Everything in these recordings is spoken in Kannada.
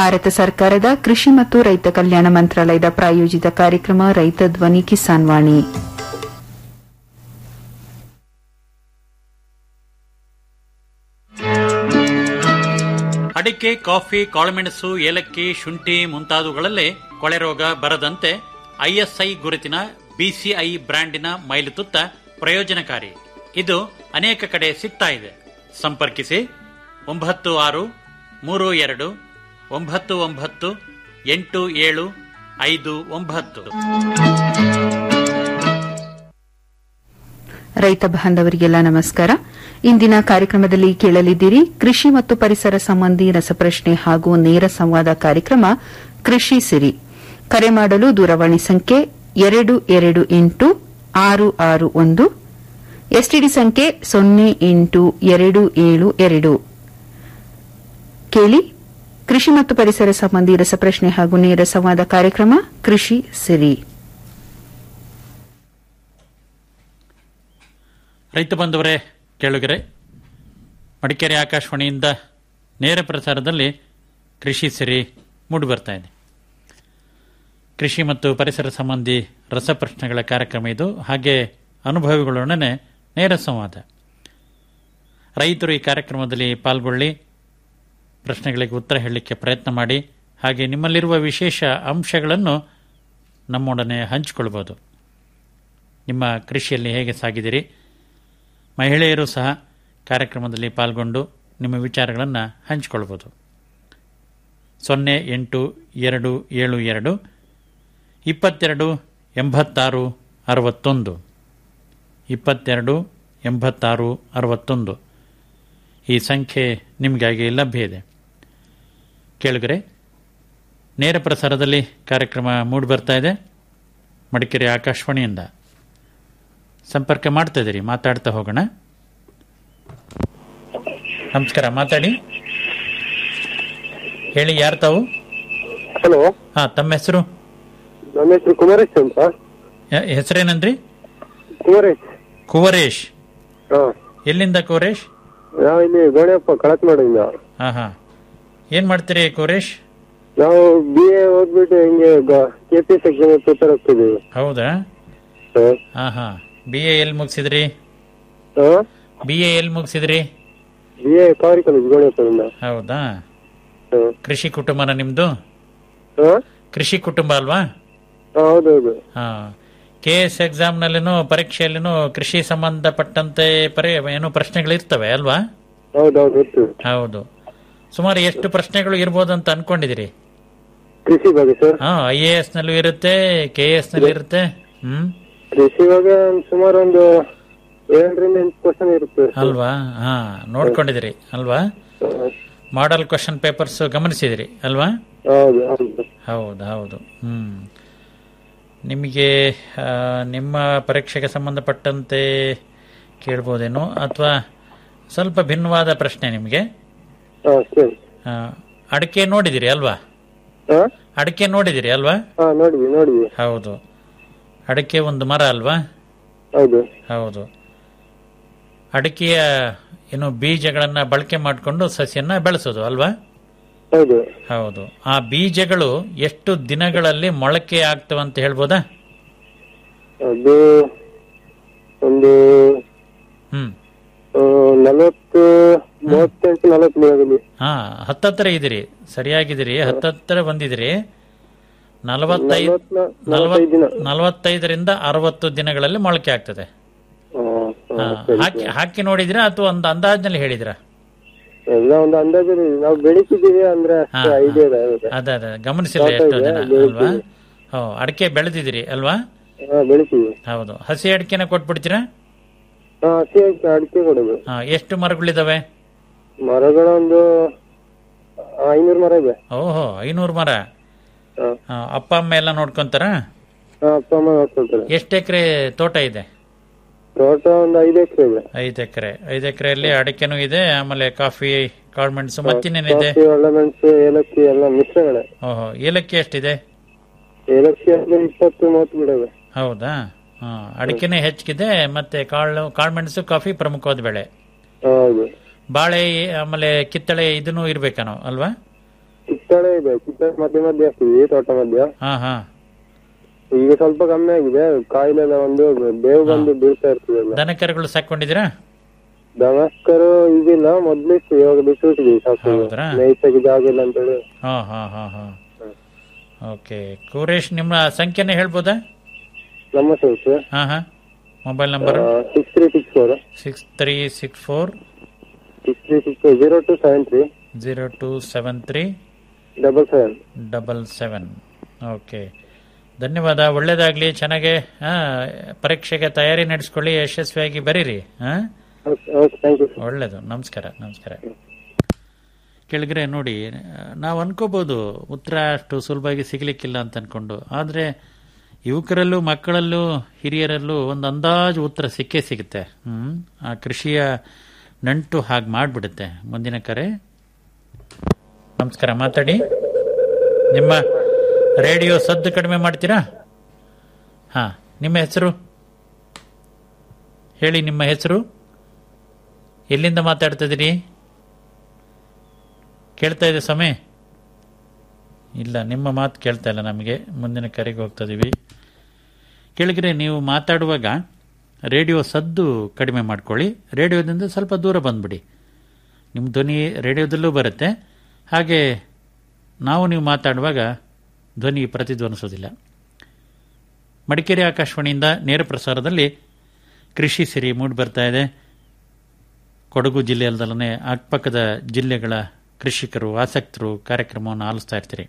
ಭಾರತ ಸರ್ಕಾರದ ಕೃಷಿ ಮತ್ತು ರೈತ ಕಲ್ಯಾಣ ಮಂತ್ರಾಲಯದ ಪ್ರಾಯೋಜಿತ ಕಾರ್ಯಕ್ರಮ ರೈತ ಧ್ವನಿ ಕಿಸಾನ್ ವಾಣಿ ಅಡಿಕೆ ಕಾಫಿ ಕಾಳುಮೆಣಸು ಏಲಕ್ಕಿ ಶುಂಠಿ ಮುಂತಾದವುಗಳಲ್ಲಿ ಕೊಳೆ ರೋಗ ಬರದಂತೆ ಐಎಸ್ಐ ಗುರುತಿನ ಬಿಸಿಐ ಬ್ರ್ಯಾಂಡಿನ ಮೈಲುತುತ್ತ ಪ್ರಯೋಜನಕಾರಿ ಇದು ಅನೇಕ ಕಡೆ ಸಿಗ್ತಾ ಇದೆ ಸಂಪರ್ಕಿಸಿ ಒಂಬತ್ತು ಆರು ಮೂರು ಎರಡು ಒಂಬತ್ತು ಒಂಬತ್ತು ಎಂಟು ಏಳು ಐದು ಒಂಬತ್ತು ರೈತ ಬಾಂಧವರಿಗೆಲ್ಲ ನಮಸ್ಕಾರ ಇಂದಿನ ಕಾರ್ಯಕ್ರಮದಲ್ಲಿ ಕೇಳಲಿದ್ದೀರಿ ಕೃಷಿ ಮತ್ತು ಪರಿಸರ ಸಂಬಂಧಿ ರಸಪ್ರಶ್ನೆ ಹಾಗೂ ನೇರ ಸಂವಾದ ಕಾರ್ಯಕ್ರಮ ಕೃಷಿ ಸಿರಿ ಕರೆ ಮಾಡಲು ದೂರವಾಣಿ ಸಂಖ್ಯೆ ಎರಡು ಎರಡು ಎಂಟು ಆರು ಆರು ಒಂದು ಎಸ್ಟಿಡಿ ಸಂಖ್ಯೆ ಸೊನ್ನೆ ಎಂಟು ಎರಡು ಏಳು ಎರಡು ಕೇಳಿ ಕೃಷಿ ಮತ್ತು ಪರಿಸರ ಸಂಬಂಧಿ ರಸಪ್ರಶ್ನೆ ಹಾಗೂ ನೇರ ಸಂವಾದ ಕಾರ್ಯಕ್ರಮ ಕೃಷಿ ಸಿರಿ ರೈತ ಬಂಧುವರೇ ಕೇಳುಗರೆ ಮಡಿಕೇರಿ ಆಕಾಶವಾಣಿಯಿಂದ ನೇರ ಪ್ರಸಾರದಲ್ಲಿ ಕೃಷಿ ಸಿರಿ ಮೂಡಿಬರ್ತಾ ಇದೆ ಕೃಷಿ ಮತ್ತು ಪರಿಸರ ಸಂಬಂಧಿ ರಸಪ್ರಶ್ನೆಗಳ ಕಾರ್ಯಕ್ರಮ ಇದು ಹಾಗೆ ಅನುಭವಿಗಳೊಡನೆ ನೇರ ಸಂವಾದ ರೈತರು ಈ ಕಾರ್ಯಕ್ರಮದಲ್ಲಿ ಪಾಲ್ಗೊಳ್ಳಿ ಪ್ರಶ್ನೆಗಳಿಗೆ ಉತ್ತರ ಹೇಳಲಿಕ್ಕೆ ಪ್ರಯತ್ನ ಮಾಡಿ ಹಾಗೆ ನಿಮ್ಮಲ್ಲಿರುವ ವಿಶೇಷ ಅಂಶಗಳನ್ನು ನಮ್ಮೊಡನೆ ಹಂಚಿಕೊಳ್ಬೋದು ನಿಮ್ಮ ಕೃಷಿಯಲ್ಲಿ ಹೇಗೆ ಸಾಗಿದಿರಿ ಮಹಿಳೆಯರು ಸಹ ಕಾರ್ಯಕ್ರಮದಲ್ಲಿ ಪಾಲ್ಗೊಂಡು ನಿಮ್ಮ ವಿಚಾರಗಳನ್ನು ಹಂಚಿಕೊಳ್ಬೋದು ಸೊನ್ನೆ ಎಂಟು ಎರಡು ಏಳು ಎರಡು ಇಪ್ಪತ್ತೆರಡು ಎಂಬತ್ತಾರು ಅರವತ್ತೊಂದು ಇಪ್ಪತ್ತೆರಡು ಎಂಬತ್ತಾರು ಅರವತ್ತೊಂದು ಈ ಸಂಖ್ಯೆ ನಿಮಗಾಗಿ ಲಭ್ಯ ಇದೆ ಕೇಳಿದರೆ ನೇರ ಪ್ರಸಾರದಲ್ಲಿ ಕಾರ್ಯಕ್ರಮ ಮೂಡಿಬರ್ತಾ ಇದೆ ಮಡಿಕೇರಿ ಆಕಾಶವಾಣಿಯಿಂದ ಸಂಪರ್ಕ ಮಾಡ್ತಾ ಇದ್ದೀರಿ ಮಾತಾಡ್ತಾ ಹೋಗೋಣ ನಮಸ್ಕಾರ ಮಾತಾಡಿ ಹೇಳಿ ಯಾರು ತಾವು ಹಲೋ ಹಾ ತಮ್ಮ ಹೆಸರು ನನ್ನ ಹೆಸರು ಕುಮಾರೇಶ್ ಅಂತ ಯ- ಹೆಸರೇನಂದ್ರಿ ಕುಮಾರೇಶ್ ಕುವರೇಶ್ ಹಾ ಎಲ್ಲಿಂದ ಕುವರೇಶ್ ನಾವು ಇಲ್ಲಿ ಗೋಣಿಯಪ್ಪ ಕಳತ್ನಾಡಿಂದ ಹಾ ಹಾ ಏನ್ ಮಾಡ್ತೀರಿ ಕುವರೇಶ್ ನಾವು ಬಿ ಎ ಓದ್ಬಿಟ್ಟು ಹಿಂಗೆ K P S exam prepare ಆಗ್ತಿದ್ದೀವಿ ಹೌದಾ ಹಾ. ಹಾ ಹಾ ಬಿ ಎ ಎಲ್ಲಿ ಮುಗಿಸಿದ್ರಿ ಹಾ ಬಿ ಎ ಎಲ್ಲಿ ಮುಗಿಸಿದ್ರಿ ಬಿ ಎ ಕಾರಿ ಕಾಲೇಜ್ ಗೋಣಿಯಪ್ಪದಿಂದ ಹೌದಾ ಹಾ ಕೃಷಿ ಕುಟುಂಬನ ನಿಮ್ದು ಹಾ ಕೃಷಿ ಕುಟುಂಬ ಅಲ್ವಾ ಹಾ, ಹೌದೌದು ಹಾ ಕೆ ಎಸ್ ಎಕ್ಸಾಮ್ನಲ್ಲಿನೂ ಪರೀಕ್ಷೆಯಲ್ಲಿನೂ ಕೃಷಿ ಸಂಬಂಧಪಟ್ಟಂತೆ ಪರಿ ಏನು ಪ್ರಶ್ನೆಗಳು ಇರ್ತವೆ ಅಲ್ವಾ ಹೌದೌದು ಇರ್ತದೆ ಹೌದು ಸುಮಾರು ಎಷ್ಟು ಪ್ರಶ್ನೆಗಳು ಇರ್ಬೋದು ಅಂತ ಅನ್ಕೊಂಡಿದಿರಿ ಕೃಷಿ ಬಗ್ಗೆ ಸರ್ ಹಾ ಐ ಎ ಎಸ್ ನಲ್ಲೂ ಇರುತ್ತೆ ಕೆ ಎಸ್ ನಲ್ಲಿ ಇರುತ್ತೆ ಹ್ಮ್ ಕೃಷಿ ಬಗ್ಗೆ ಒಂದ್ ಸುಮಾರು ಒಂದು ಏಳರಿಂದ ಎಂಟು ಕ್ವಶನ್ ಇರುತ್ತೆ ಸರ್. ಅಲ್ವಾ ಹಾ ನೋಡ್ಕೊಂಡಿದಿರಿ ಅಲ್ವಾ ಹಾ. ಮಾಡೆಲ್ ಕ್ವಶನ್ ಪೇಪರ್ಸ್ ಗಮನಿಸಿದಿರಿ ಅಲ್ವಾ ಹೌದು ಹೌದು ಹೌದು ಹೌದು ಹ್ಮ್ ನಿಮಗೆ ಆ, ನಿಮ್ಮ ಪರೀಕ್ಷೆಗೆ ಸಂಬಂಧಪಟ್ಟಂತೆ ಕೇಳ್ಬೋದೇನೋ ಅಥವಾ ಸ್ವಲ್ಪ ಭಿನ್ನವಾದ ಪ್ರಶ್ನೆ ನಿಮಗೆ ಹಾ ಸರಿ ಆ, ಅಡಿಕೆ ನೋಡಿದಿರಿ ಅಲ್ವಾ ಹಾ ಅಡಿಕೆ ನೋಡಿದಿರಿ ಅಲ್ವಾ ಹಾ ನೋಡಿದ್ವಿ ನೋಡಿದ್ವಿ ಹೌದು ಅಡಿಕೆ ಒಂದು ಮರ ಅಲ್ವಾ ಹೌದು ಹೌದು ಅಡಿಕೆಯ ಏನು ಬೀಜಗಳನ್ನ ಬಳಕೆ ಮಾಡಿಕೊಂಡು ಸಸ್ಯನ ಬೆಳೆಸೋದು ಅಲ್ವಾ ಹೌದು ಹೌದು ಆ ಬೀಜಗಳು ಎಷ್ಟು ದಿನಗಳಲ್ಲಿ ಮೊಳಕೆ ಆಗ್ತವೆ ಅಂತ ಹೇಳ್ಬೋದಾ ಅದು ಒಂದು ಹ್ಮ್ ಆ, ನಲವತ್ತು ಮೂವತ್ತೆಂಟು ನಲವತ್ತು ದಿನದಲ್ಲಿ ಹಾ ಹತ್ತತ್ರ ಇದಿರಿ ಸರಿಯಾಗಿದ್ದೀರಿ ಹತ್ತತ್ರ ಬಂದಿದಿರಿ ನಲವತ್ತೈದು ನಲವತ್ನ- ನಲವತ್ತೈದು ದಿನ ನಲವತ್ತೈದರಿಂದ ಅರವತ್ತು ದಿನಗಳಲ್ಲಿ ಮೊಳಕೆ ಆಗ್ತದೆ ಆ, ಆ, ಹಾ, ಸರಿ, ಹಾಕಿ ಸರಿ. ಹಾಕಿ ನೋಡಿದಿರಾ ಅಥವಾ ಒಂದು ಅಂದಾಜ್ನಲ್ಲಿ ಹೇಳಿದಿರಾ ಎಲ್ಲ ಒಂದು ಅಂದಾಜು ನಾವು ಬೆಳಿತಿದ್ದೀವಿ ಅಂದ್ರೆ ಹಾ, ಅಷ್ಟು ಹಾ. ಐಡಿಯಾ ಇದೆ ಹೌದು. ಅದೇ ಅದೇ ಗಮನಿಸಿಲ್ಲ ತೋಟ ಎಷ್ಟೋ ಇದೆ, ಜನ ಬೆಳಿತೀವಿ. ಅಲ್ವಾ ಹೋ ಅಡಿಕೆ ಬೆಳೆದಿದ್ದೀರಿ ಅಲ್ವಾ ಹಾ ಬೆಳಿತೀವಿ ಹೌದು ಹಸಿ ಅಡಿಕೆನ ಕೊಟ್ಬಿಡ್ತೀರಾ ಹಾ ಹಸಿ ಅಡಿಕೆ ಅಡಿಕೆ ಕೊಡೋದು ಹಾ, ಎಷ್ಟು ಮರಗಳಿದಾವೆ ಮರಗಳೊಂದು ಐನೂರು ಮರ ಇದೆ ಓಹೋ ಐನೂರು ಮರ ಹಾ ಹಾ, ಅಪ್ಪ ಅಮ್ಮ ಎಲ್ಲ ನೋಡ್ಕೊಂತಾರ ಹಾ, ಅಪ್ಪ ಅಮ್ಮ ನೋಡ್ಕೊಳ್ತಾರೆ ಎಷ್ಟು ಎಕರೆ ತೋಟ ಇದೆ ತೋಟ ಒಂದು ಐದು ಎಕರೆ ಇದೆ ಐದು ಎಕರೆ ಐದು ಎಕರೆಯಲ್ಲಿ ಅಡಿಕೆನೂ ಇದೆ ಆಮೇಲೆ ಕಾಫಿ ಕಾಳ್ಮೆಣಸು ಮತ್ತಿನ್ನೇನಿದೆ ಕಾಫಿ ಒಳ್ಳೆಮೆಣಸು ಏಲಕ್ಕಿ ಎಲ್ಲ ಮಿಶ್ರಗಳೇ ಓಹೋ ಏಲಕ್ಕಿ ಎಷ್ಟಿದೆ ಏಲಕ್ಕಿ ಅಂದ್ರೆ ಇಪ್ಪತ್ತು ಮೂವತ್ತು ಗಿಡವೆ ಹೌದಾ ಹಾ ಅಡಿಕೆನೇ ಹೆಚ್ಚಿಗಿದೆ ಮತ್ತೆ ಕಾಳು ಕಾಳ್ಮೆಣಸು ಕಾಫಿ ಪ್ರಮುಖವಾದ ಬೆಳೆ ಹೌದು ಬಾಳೆ ಆಮೇಲೆ ಕಿತ್ತಳೆ ಇದನ್ನು ಇರ್ಬೇಕನೋ ಅಲ್ವಾ ಕಿತ್ತಳೆ ಇದೆ ಕಿತ್ತಳೆ ಮಧ್ಯೆ ಮಧ್ಯೆ ಹಾಕ್ತಿದ್ವಿ ತೋಟ ಮಧ್ಯ ಹಾ ಹಾ ಈಗ ಸ್ವಲ್ಪ ಕಮ್ಮಿ ಆಗಿದೆ ಕಾಯಿಲೆ ಎಲ್ಲ ಒಂದು ಬೇವು ಬಂದು ಬೀಳ್ತಾ ಇರ್ತದಲ್ಲ ದನಕರುಗಳು ಸಾಕೊಂಡಿದ್ದೀರಾ ದಮಸ್ಕರು ಈಗಿಲ್ಲ ಮೊದ್ಲಿತ್ತು ಇವಾಗ ಬಿಟ್ಟು ಸಾಕು ಹೌದ್ರಾ? ಮೇಯ್ಸಕ್ಕೆ ಜಾಗ ಇಲ್ಲ ಅಂತೇಳಿ ಹಾ ಹಾ ಹಾ ಹಾ ಓಕೆ ಕುರೇಶ್ ನಿಮ್ಮ ಸಂಖ್ಯೆನೇ ಹೇಳ್ಬೋದಾ ನಮ್ಮ ಸೈಟ್ ಹಾ ಹಾ mobile number six three six four six three six four six three six zero two seven three zero two seven three double seven double seven okay ಧನ್ಯವಾದ ಒಳ್ಳೇದಾಗ್ಲಿ ಚೆನ್ನಾಗೆ ಹಾ ಪರೀಕ್ಷೆಗೆ ತಯಾರಿ ನಡೆಸ್ಕೊಳ್ಳಿ ಯಶಸ್ವಿಯಾಗಿ ಬರೀರಿ ಹಾ ಓಕೆ ಥ್ಯಾಂಕ್ ಯು ಒಳ್ಳೇದು ನಮಸ್ಕಾರ ನಮಸ್ಕಾರ ಕೆಳಗರೆ ನೋಡಿ ನಾವು ಅನ್ಕೋಬಹುದು ಉತ್ತರ ಅಷ್ಟು ಸುಲಭವಾಗಿ ಸಿಗ್ಲಿಕ್ಕಿಲ್ಲ ಅಂತ ಅನ್ಕೊಂಡು ಆದರೆ ಯುವಕರಲ್ಲೂ ಮಕ್ಕಳಲ್ಲೂ ಹಿರಿಯರಲ್ಲೂ ಒಂದು ಅಂದಾಜು ಉತ್ತರ ಸಿಕ್ಕೇ ಸಿಗುತ್ತೆ ಹ್ಮ್ ಆ ಕೃಷಿಯ ನಂಟು ಹಾಗೆ ಮಾಡಿಬಿಡುತ್ತೆ ಮುಂದಿನ ಕರೆ ನಮಸ್ಕಾರ ಮಾತಾಡಿ ನಿಮ್ಮ ರೇಡಿಯೋ ಸದ್ದು ಕಡಿಮೆ ಮಾಡ್ತೀರಾ ಹಾ ನಿಮ್ಮ ಹೆಸರು ಹೇಳಿ ನಿಮ್ಮ ಹೆಸರು ಎಲ್ಲಿಂದ ಮಾತಾಡ್ತಿದ್ದೀರಿ ಕೇಳ್ತಾ ಇದೆ ಸಮಯ ಇಲ್ಲ ನಿಮ್ಮ ಮಾತು ಕೇಳ್ತಾ ಇಲ್ಲ ನಮಗೆ ಮುಂದಿನ ಕರೆಗೆ ಹೋಗ್ತಾ ಇದೀವಿ ಕೇಳಿದ್ರೆ ನೀವು ಮಾತಾಡುವಾಗ ರೇಡಿಯೋ ಸದ್ದು ಕಡಿಮೆ ಮಾಡ್ಕೊಳ್ಳಿ ರೇಡಿಯೋದಿಂದ ಸ್ವಲ್ಪ ದೂರ ಬಂದ್ಬಿಡಿ ನಿಮ್ಮ ಧ್ವನಿ ರೇಡಿಯೋದಲ್ಲೂ ಬರುತ್ತೆ ಹಾಗೆ ನಾವು ನೀವು ಮಾತಾಡುವಾಗ ಧ್ವನಿ ಪ್ರತಿಧ್ವನಿಸೋದಿಲ್ಲ ಮಡಿಕೇರಿ ಆಕಾಶವಾಣಿಯಿಂದ ನೇರ ಪ್ರಸಾರದಲ್ಲಿ ಕೃಷಿ ಸಿರಿ ಮೂಡಿ ಬರ್ತಾ ಇದೆ ಕೊಡಗು ಜಿಲ್ಲೆಯಲ್ಲದಲ್ಲೇ ಅಕ್ಕಪಕ್ಕದ ಜಿಲ್ಲೆಗಳ ಕೃಷಿಕರು ಆಸಕ್ತರು ಕಾರ್ಯಕ್ರಮವನ್ನು ಆಲಿಸ್ತಾ ಇರ್ತೀರಿ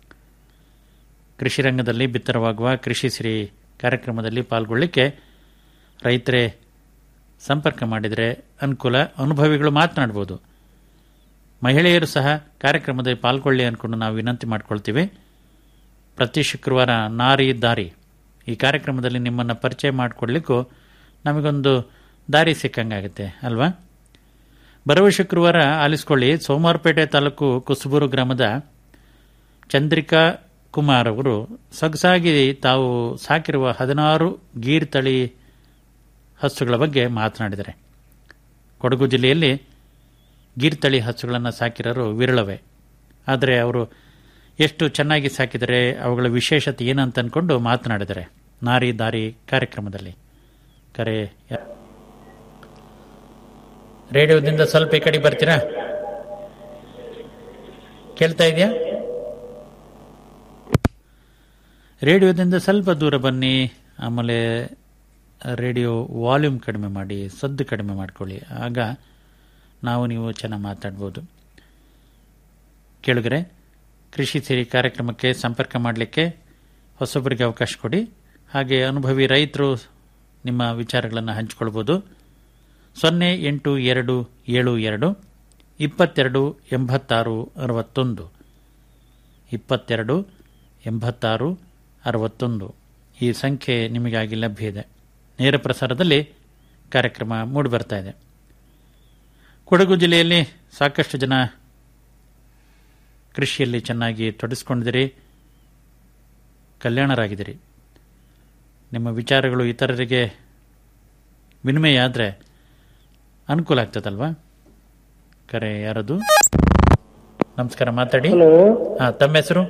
ಕೃಷಿ ರಂಗದಲ್ಲಿ ಬಿತ್ತರವಾಗುವ ಕೃಷಿ ಸಿರಿ ಕಾರ್ಯಕ್ರಮದಲ್ಲಿ ಪಾಲ್ಗೊಳ್ಳಿಕ್ಕೆ ರೈತರೇ ಸಂಪರ್ಕ ಮಾಡಿದರೆ ಅನುಕೂಲ ಅನುಭವಿಗಳು ಮಾತನಾಡ್ಬೋದು ಮಹಿಳೆಯರು ಸಹ ಕಾರ್ಯಕ್ರಮದಲ್ಲಿ ಪಾಲ್ಗೊಳ್ಳಿ ಅಂದ್ಕೊಂಡು ನಾವು ವಿನಂತಿ ಮಾಡ್ಕೊಳ್ತೀವಿ ಪ್ರತಿ ಶುಕ್ರವಾರ ನಾರಿ ದಾರಿ ಈ ಕಾರ್ಯಕ್ರಮದಲ್ಲಿ ನಿಮ್ಮನ್ನು ಪರಿಚಯ ಮಾಡಿಕೊಡ್ಲಿಕ್ಕೂ ನಮಗೊಂದು ದಾರಿ ಸಿಕ್ಕಂಗಾಗುತ್ತೆ ಅಲ್ವಾ ಬರುವ ಶುಕ್ರವಾರ ಆಲಿಸ್ಕೊಳ್ಳಿ ಸೋಮವಾರಪೇಟೆ ತಾಲೂಕು ಕುಸುಬೂರು ಗ್ರಾಮದ ಚಂದ್ರಿಕಾ ಕುಮಾರ್ ಅವರು ಸೊಗಸಾಗಿ ತಾವು ಸಾಕಿರುವ ಹದಿನಾರು ಗೀರ್ ತಳಿ ಹಸುಗಳ ಬಗ್ಗೆ ಮಾತನಾಡಿದ್ದಾರೆ ಕೊಡಗು ಜಿಲ್ಲೆಯಲ್ಲಿ ಗೀರ್ ತಳಿ ಹಸುಗಳನ್ನು ಸಾಕಿರೋರು ವಿರಳವೇ ಆದರೆ ಅವರು ಎಷ್ಟು ಚೆನ್ನಾಗಿ ಸಾಕಿದರೆ ಅವುಗಳ ವಿಶೇಷತೆ ಏನಂತ ಅಂದ್ಕೊಂಡು ಮಾತನಾಡಿದ್ದಾರೆ ನಾರಿ ದಾರಿ ಕಾರ್ಯಕ್ರಮದಲ್ಲಿ ಕರೆ ಯಾ- ರೇಡಿಯೋದಿಂದ ಸ್ವಲ್ಪ ಈ ಕಡೆ ಬರ್ತೀರಾ ಕೇಳ್ತಾ ಇದೆಯಾ ರೇಡಿಯೋದಿಂದ ಸ್ವಲ್ಪ ದೂರ ಬನ್ನಿ ಆಮೇಲೆ ರೇಡಿಯೋ ವಾಲ್ಯೂಮ್ ಕಡಿಮೆ ಮಾಡಿ ಸದ್ದು ಕಡಿಮೆ ಮಾಡ್ಕೊಳ್ಳಿ ಆಗ ನಾವು ನೀವು ಚೆನ್ನಾಗಿ ಮಾತಾಡ್ಬೋದು ಕೇಳಿದ್ರೆ ಕೃಷಿ ಸಿರಿ ಕಾರ್ಯಕ್ರಮಕ್ಕೆ ಸಂಪರ್ಕ ಮಾಡಲಿಕ್ಕೆ ಹೊಸೊಬ್ಬರಿಗೆ ಅವಕಾಶ ಕೊಡಿ ಹಾಗೆ ಅನುಭವಿ ರೈತರು ನಿಮ್ಮ ವಿಚಾರಗಳನ್ನು ಹಂಚಿಕೊಳ್ಬೋದು ಸೊನ್ನೆ ಎಂಟು ಎರಡು ಏಳು ಎರಡು ಇಪ್ಪತ್ತೆರಡು ಎಂಬತ್ತಾರು ಅರವತ್ತೊಂದು ಇಪ್ಪತ್ತೆರಡು ಎಂಬತ್ತಾರು ಅರವತ್ತೊಂದು ಈ ಸಂಖ್ಯೆ ನಿಮಗಾಗಿ ಲಭ್ಯ ಇದೆ ನೇರ ಪ್ರಸಾರದಲ್ಲಿ ಕಾರ್ಯಕ್ರಮ ಮೂಡಿಬರ್ತಾ ಇದೆ ಕೊಡಗು ಜಿಲ್ಲೆಯಲ್ಲಿ ಸಾಕಷ್ಟು ಜನ ಕೃಷಿಯಲ್ಲಿ ಚೆನ್ನಾಗಿ ತೊಡಗಿಸ್ಕೊಂಡಿದ್ದೀರಿ ಕಲ್ಯಾಣರಾಗಿದ್ದೀರಿ ನಿಮ್ಮ ವಿಚಾರಗಳು ಇತರರಿಗೆ ವಿನಿಮಯ ಆದರೆ ಅನುಕೂಲ ಆಗ್ತದಲ್ವಾ ಕರೆ ಯಾರದು ನಮಸ್ಕಾರ ಮಾತಾಡಿ ಹಲೋ ಹಾ ತಮ್ಮ ಹೆಸರು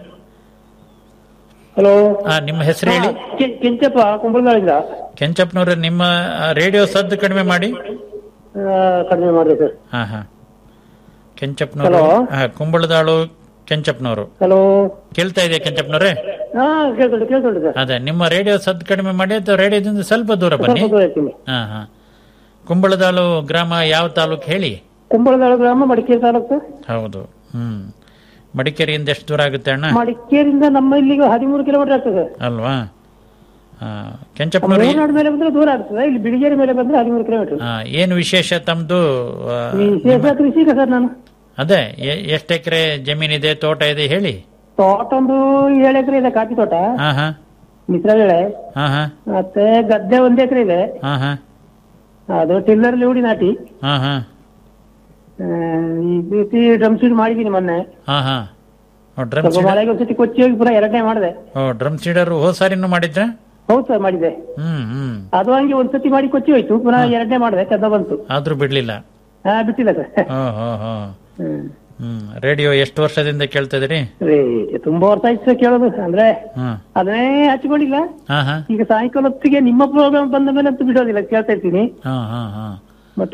ಹಲೋ ಹಾ ನಿಮ್ಮ ಹೆಸರು ಹೇಳಿ ಕೆಂಚಪ್ಪ ಕುಂಬಳದಾಳಿಂದ ಕೆಂಚಪ್ಪನವ್ರೆ ನಿಮ್ಮ ಆ, ರೇಡಿಯೋ ಸದ್ದು ಕಡಿಮೆ ಮಾಡಿ ಕಡಿಮೆ ಮಾಡಿದೆ ಸರ್ ಹಾ ಹಾ ಕೆಂಚಪ್ಪನವರು Hello? ಹಾ ಕುಂಬಳದಾಳು ಕೆಂಚಪ್ಪನವರು ಹಲೋ ಕೇಳ್ತಾ ಇದೆ ಕೆಂಚಪ್ಪನವ್ರೆ ಹಾ ಕೇಳ್ತೊಂಡು ಕೇಳ್ತೊಂಡು ಸರ್ ಅದೇ ನಿಮ್ಮ ರೇಡಿಯೋ ಸದ್ದು ಕಡಿಮೆ ಮಾಡಿ ಅಥವಾ ರೇಡಿಯೋದಿಂದ ಸ್ವಲ್ಪ ದೂರ ಬನ್ನಿ ಸ್ವಲ್ಪ ದೂರ ಇರ್ತೀನಿ ಹಾ ಹಾ ಕುಂಬಳದಾಳು ಗ್ರಾಮ ಯಾವ ತಾಲೂಕು ಹೇಳಿ ಕುಂಬಳದಾಳು ಗ್ರಾಮ ಮಡಿಕೇರಿ ತಾಲೂಕು ಹೌದು ಹ್ಮ್ ಮಡಿಕೇರಿಯಿಂದ ಎಷ್ಟು ದೂರ ಆಗುತ್ತೆ ಅಣ್ಣ ಮಡಿಕೇರಿಯಿಂದ ನಮ್ಮ ಇಲ್ಲಿಗೆ ಹದಿಮೂರು ಕಿಲೋಮೀಟರ್ ಆಗ್ತದೆ ಅಲ್ವಾ ಹಾ ಕೆಂಚಪ್ಪನವ್ರು ಏನ್- ಮೂರ್ನಾಡು ಮೇಲೆ ಬಂದ್ರೆ ದೂರ ಆಗ್ತದೆ ಇಲ್ಲಿ ಬಿಳಿಗೇರಿ ಮೇಲೆ ಬಂದ್ರೆ ಹದಿಮೂರು ಕಿಲೋಮೀಟರ್ ಹಾ, ಏನು ವಿಶೇಷ ತಮ್ದು ಆ, ವಿಶೇಷ ಕೃಷಿ ಇದೆ ಸರ್ ನಾನು ಅದೇ ಎ- ಎಷ್ಟು ಎಕರೆ ಜಮೀನಿದೆ ತೋಟ ಇದೆ ಹೇಳಿ ತೋಟ ಒಂದು ಏಳು ಎಕರೆ ಇದೆ ಕಾಫಿ ತೋಟ ಹಾ ಹಾ ಮಿತ್ರ ಬೆಳೆ ಹಾ ಹಾ ಮತ್ತೆ ಗದ್ದೆ ಒಂದ್ ಎಕರೆ ಇದೆ ಹಾ ಹಾ ಅದು ಟಿಲ್ಲರ್ ಲೂಡಿ ನಾಟಿ ಹಾ ಹಾ ಆ, ಈ ರೀತಿ ಡ್ರಮ್ ಶೀಟ್ ಮಾಡಿದೀನಿ ಮೊನ್ನೆ ಹಾ ಹಾ ಓ, ಡ್ರಮ್ ಸ್ವಲ್ಪ ಸೀಡರ್ ಮಳೆಗೆ ಒಂದ್ಸತಿ ಕೊಚ್ಚಿ ಹೋಗಿ ಪುನಃ ಎರಡನೇ ಮಾಡಿದೆ ಓ ಡ್ರಮ್ ಸೀಡರ್ ಹೋದ್ ಸಾರಿನೂ ಮಾಡಿದ್ರ ಹೌದು ಸರ್ ಮಾಡಿದೆ ಹ್ಮ್ ಹ್ಮ್ ಅದು ಹಂಗೆ ಒಂದ್ಸತಿ ಮಾಡಿ ಕೊಚ್ಚಿ ಹೋಯ್ತು ಪುನಃ ಎರಡನೇ ಮಾಡಿದೆ ಚಂದ ಬಂತು ಆದ್ರೂ ಬಿಡ್ಲಿಲ್ಲ ಹಾ ಬಿಟ್ಟಿಲ್ಲ ಸರ್ ಹೋ ಹೋ ಹೋ ಹ್ಮ್. ಹ್ಮ್ ರೇಡಿಯೋ ಎಷ್ಟು ವರ್ಷದಿಂದ ಕೇಳ್ತಾ ಇದೀರಿ ರೇ ತುಂಬಾ ವರ್ಷ ಆಯ್ತು ಸರ್ ಕೇಳೋದು ಅಂದ್ರೆ ಹ್ಮ್ ಅದನ್ನೇ ಹಚ್ಕೊಂಡಿಲ್ಲ ಹಾ ಹಾ ಈಗ ಸಾಯಂಕಾಲ ಹೊತ್ತಿಗೆ ನಿಮ್ಮ ಪ್ರೋಗ್ರಾಮ್ ಬಂದ ಮೇಲೆ ಅಂತೂ ಬಿಡೋದಿಲ್ಲ ಕೇಳ್ತಾ ಇರ್ತೀನಿ ಹಾ ಹಾ ಹಾ ಬಟ್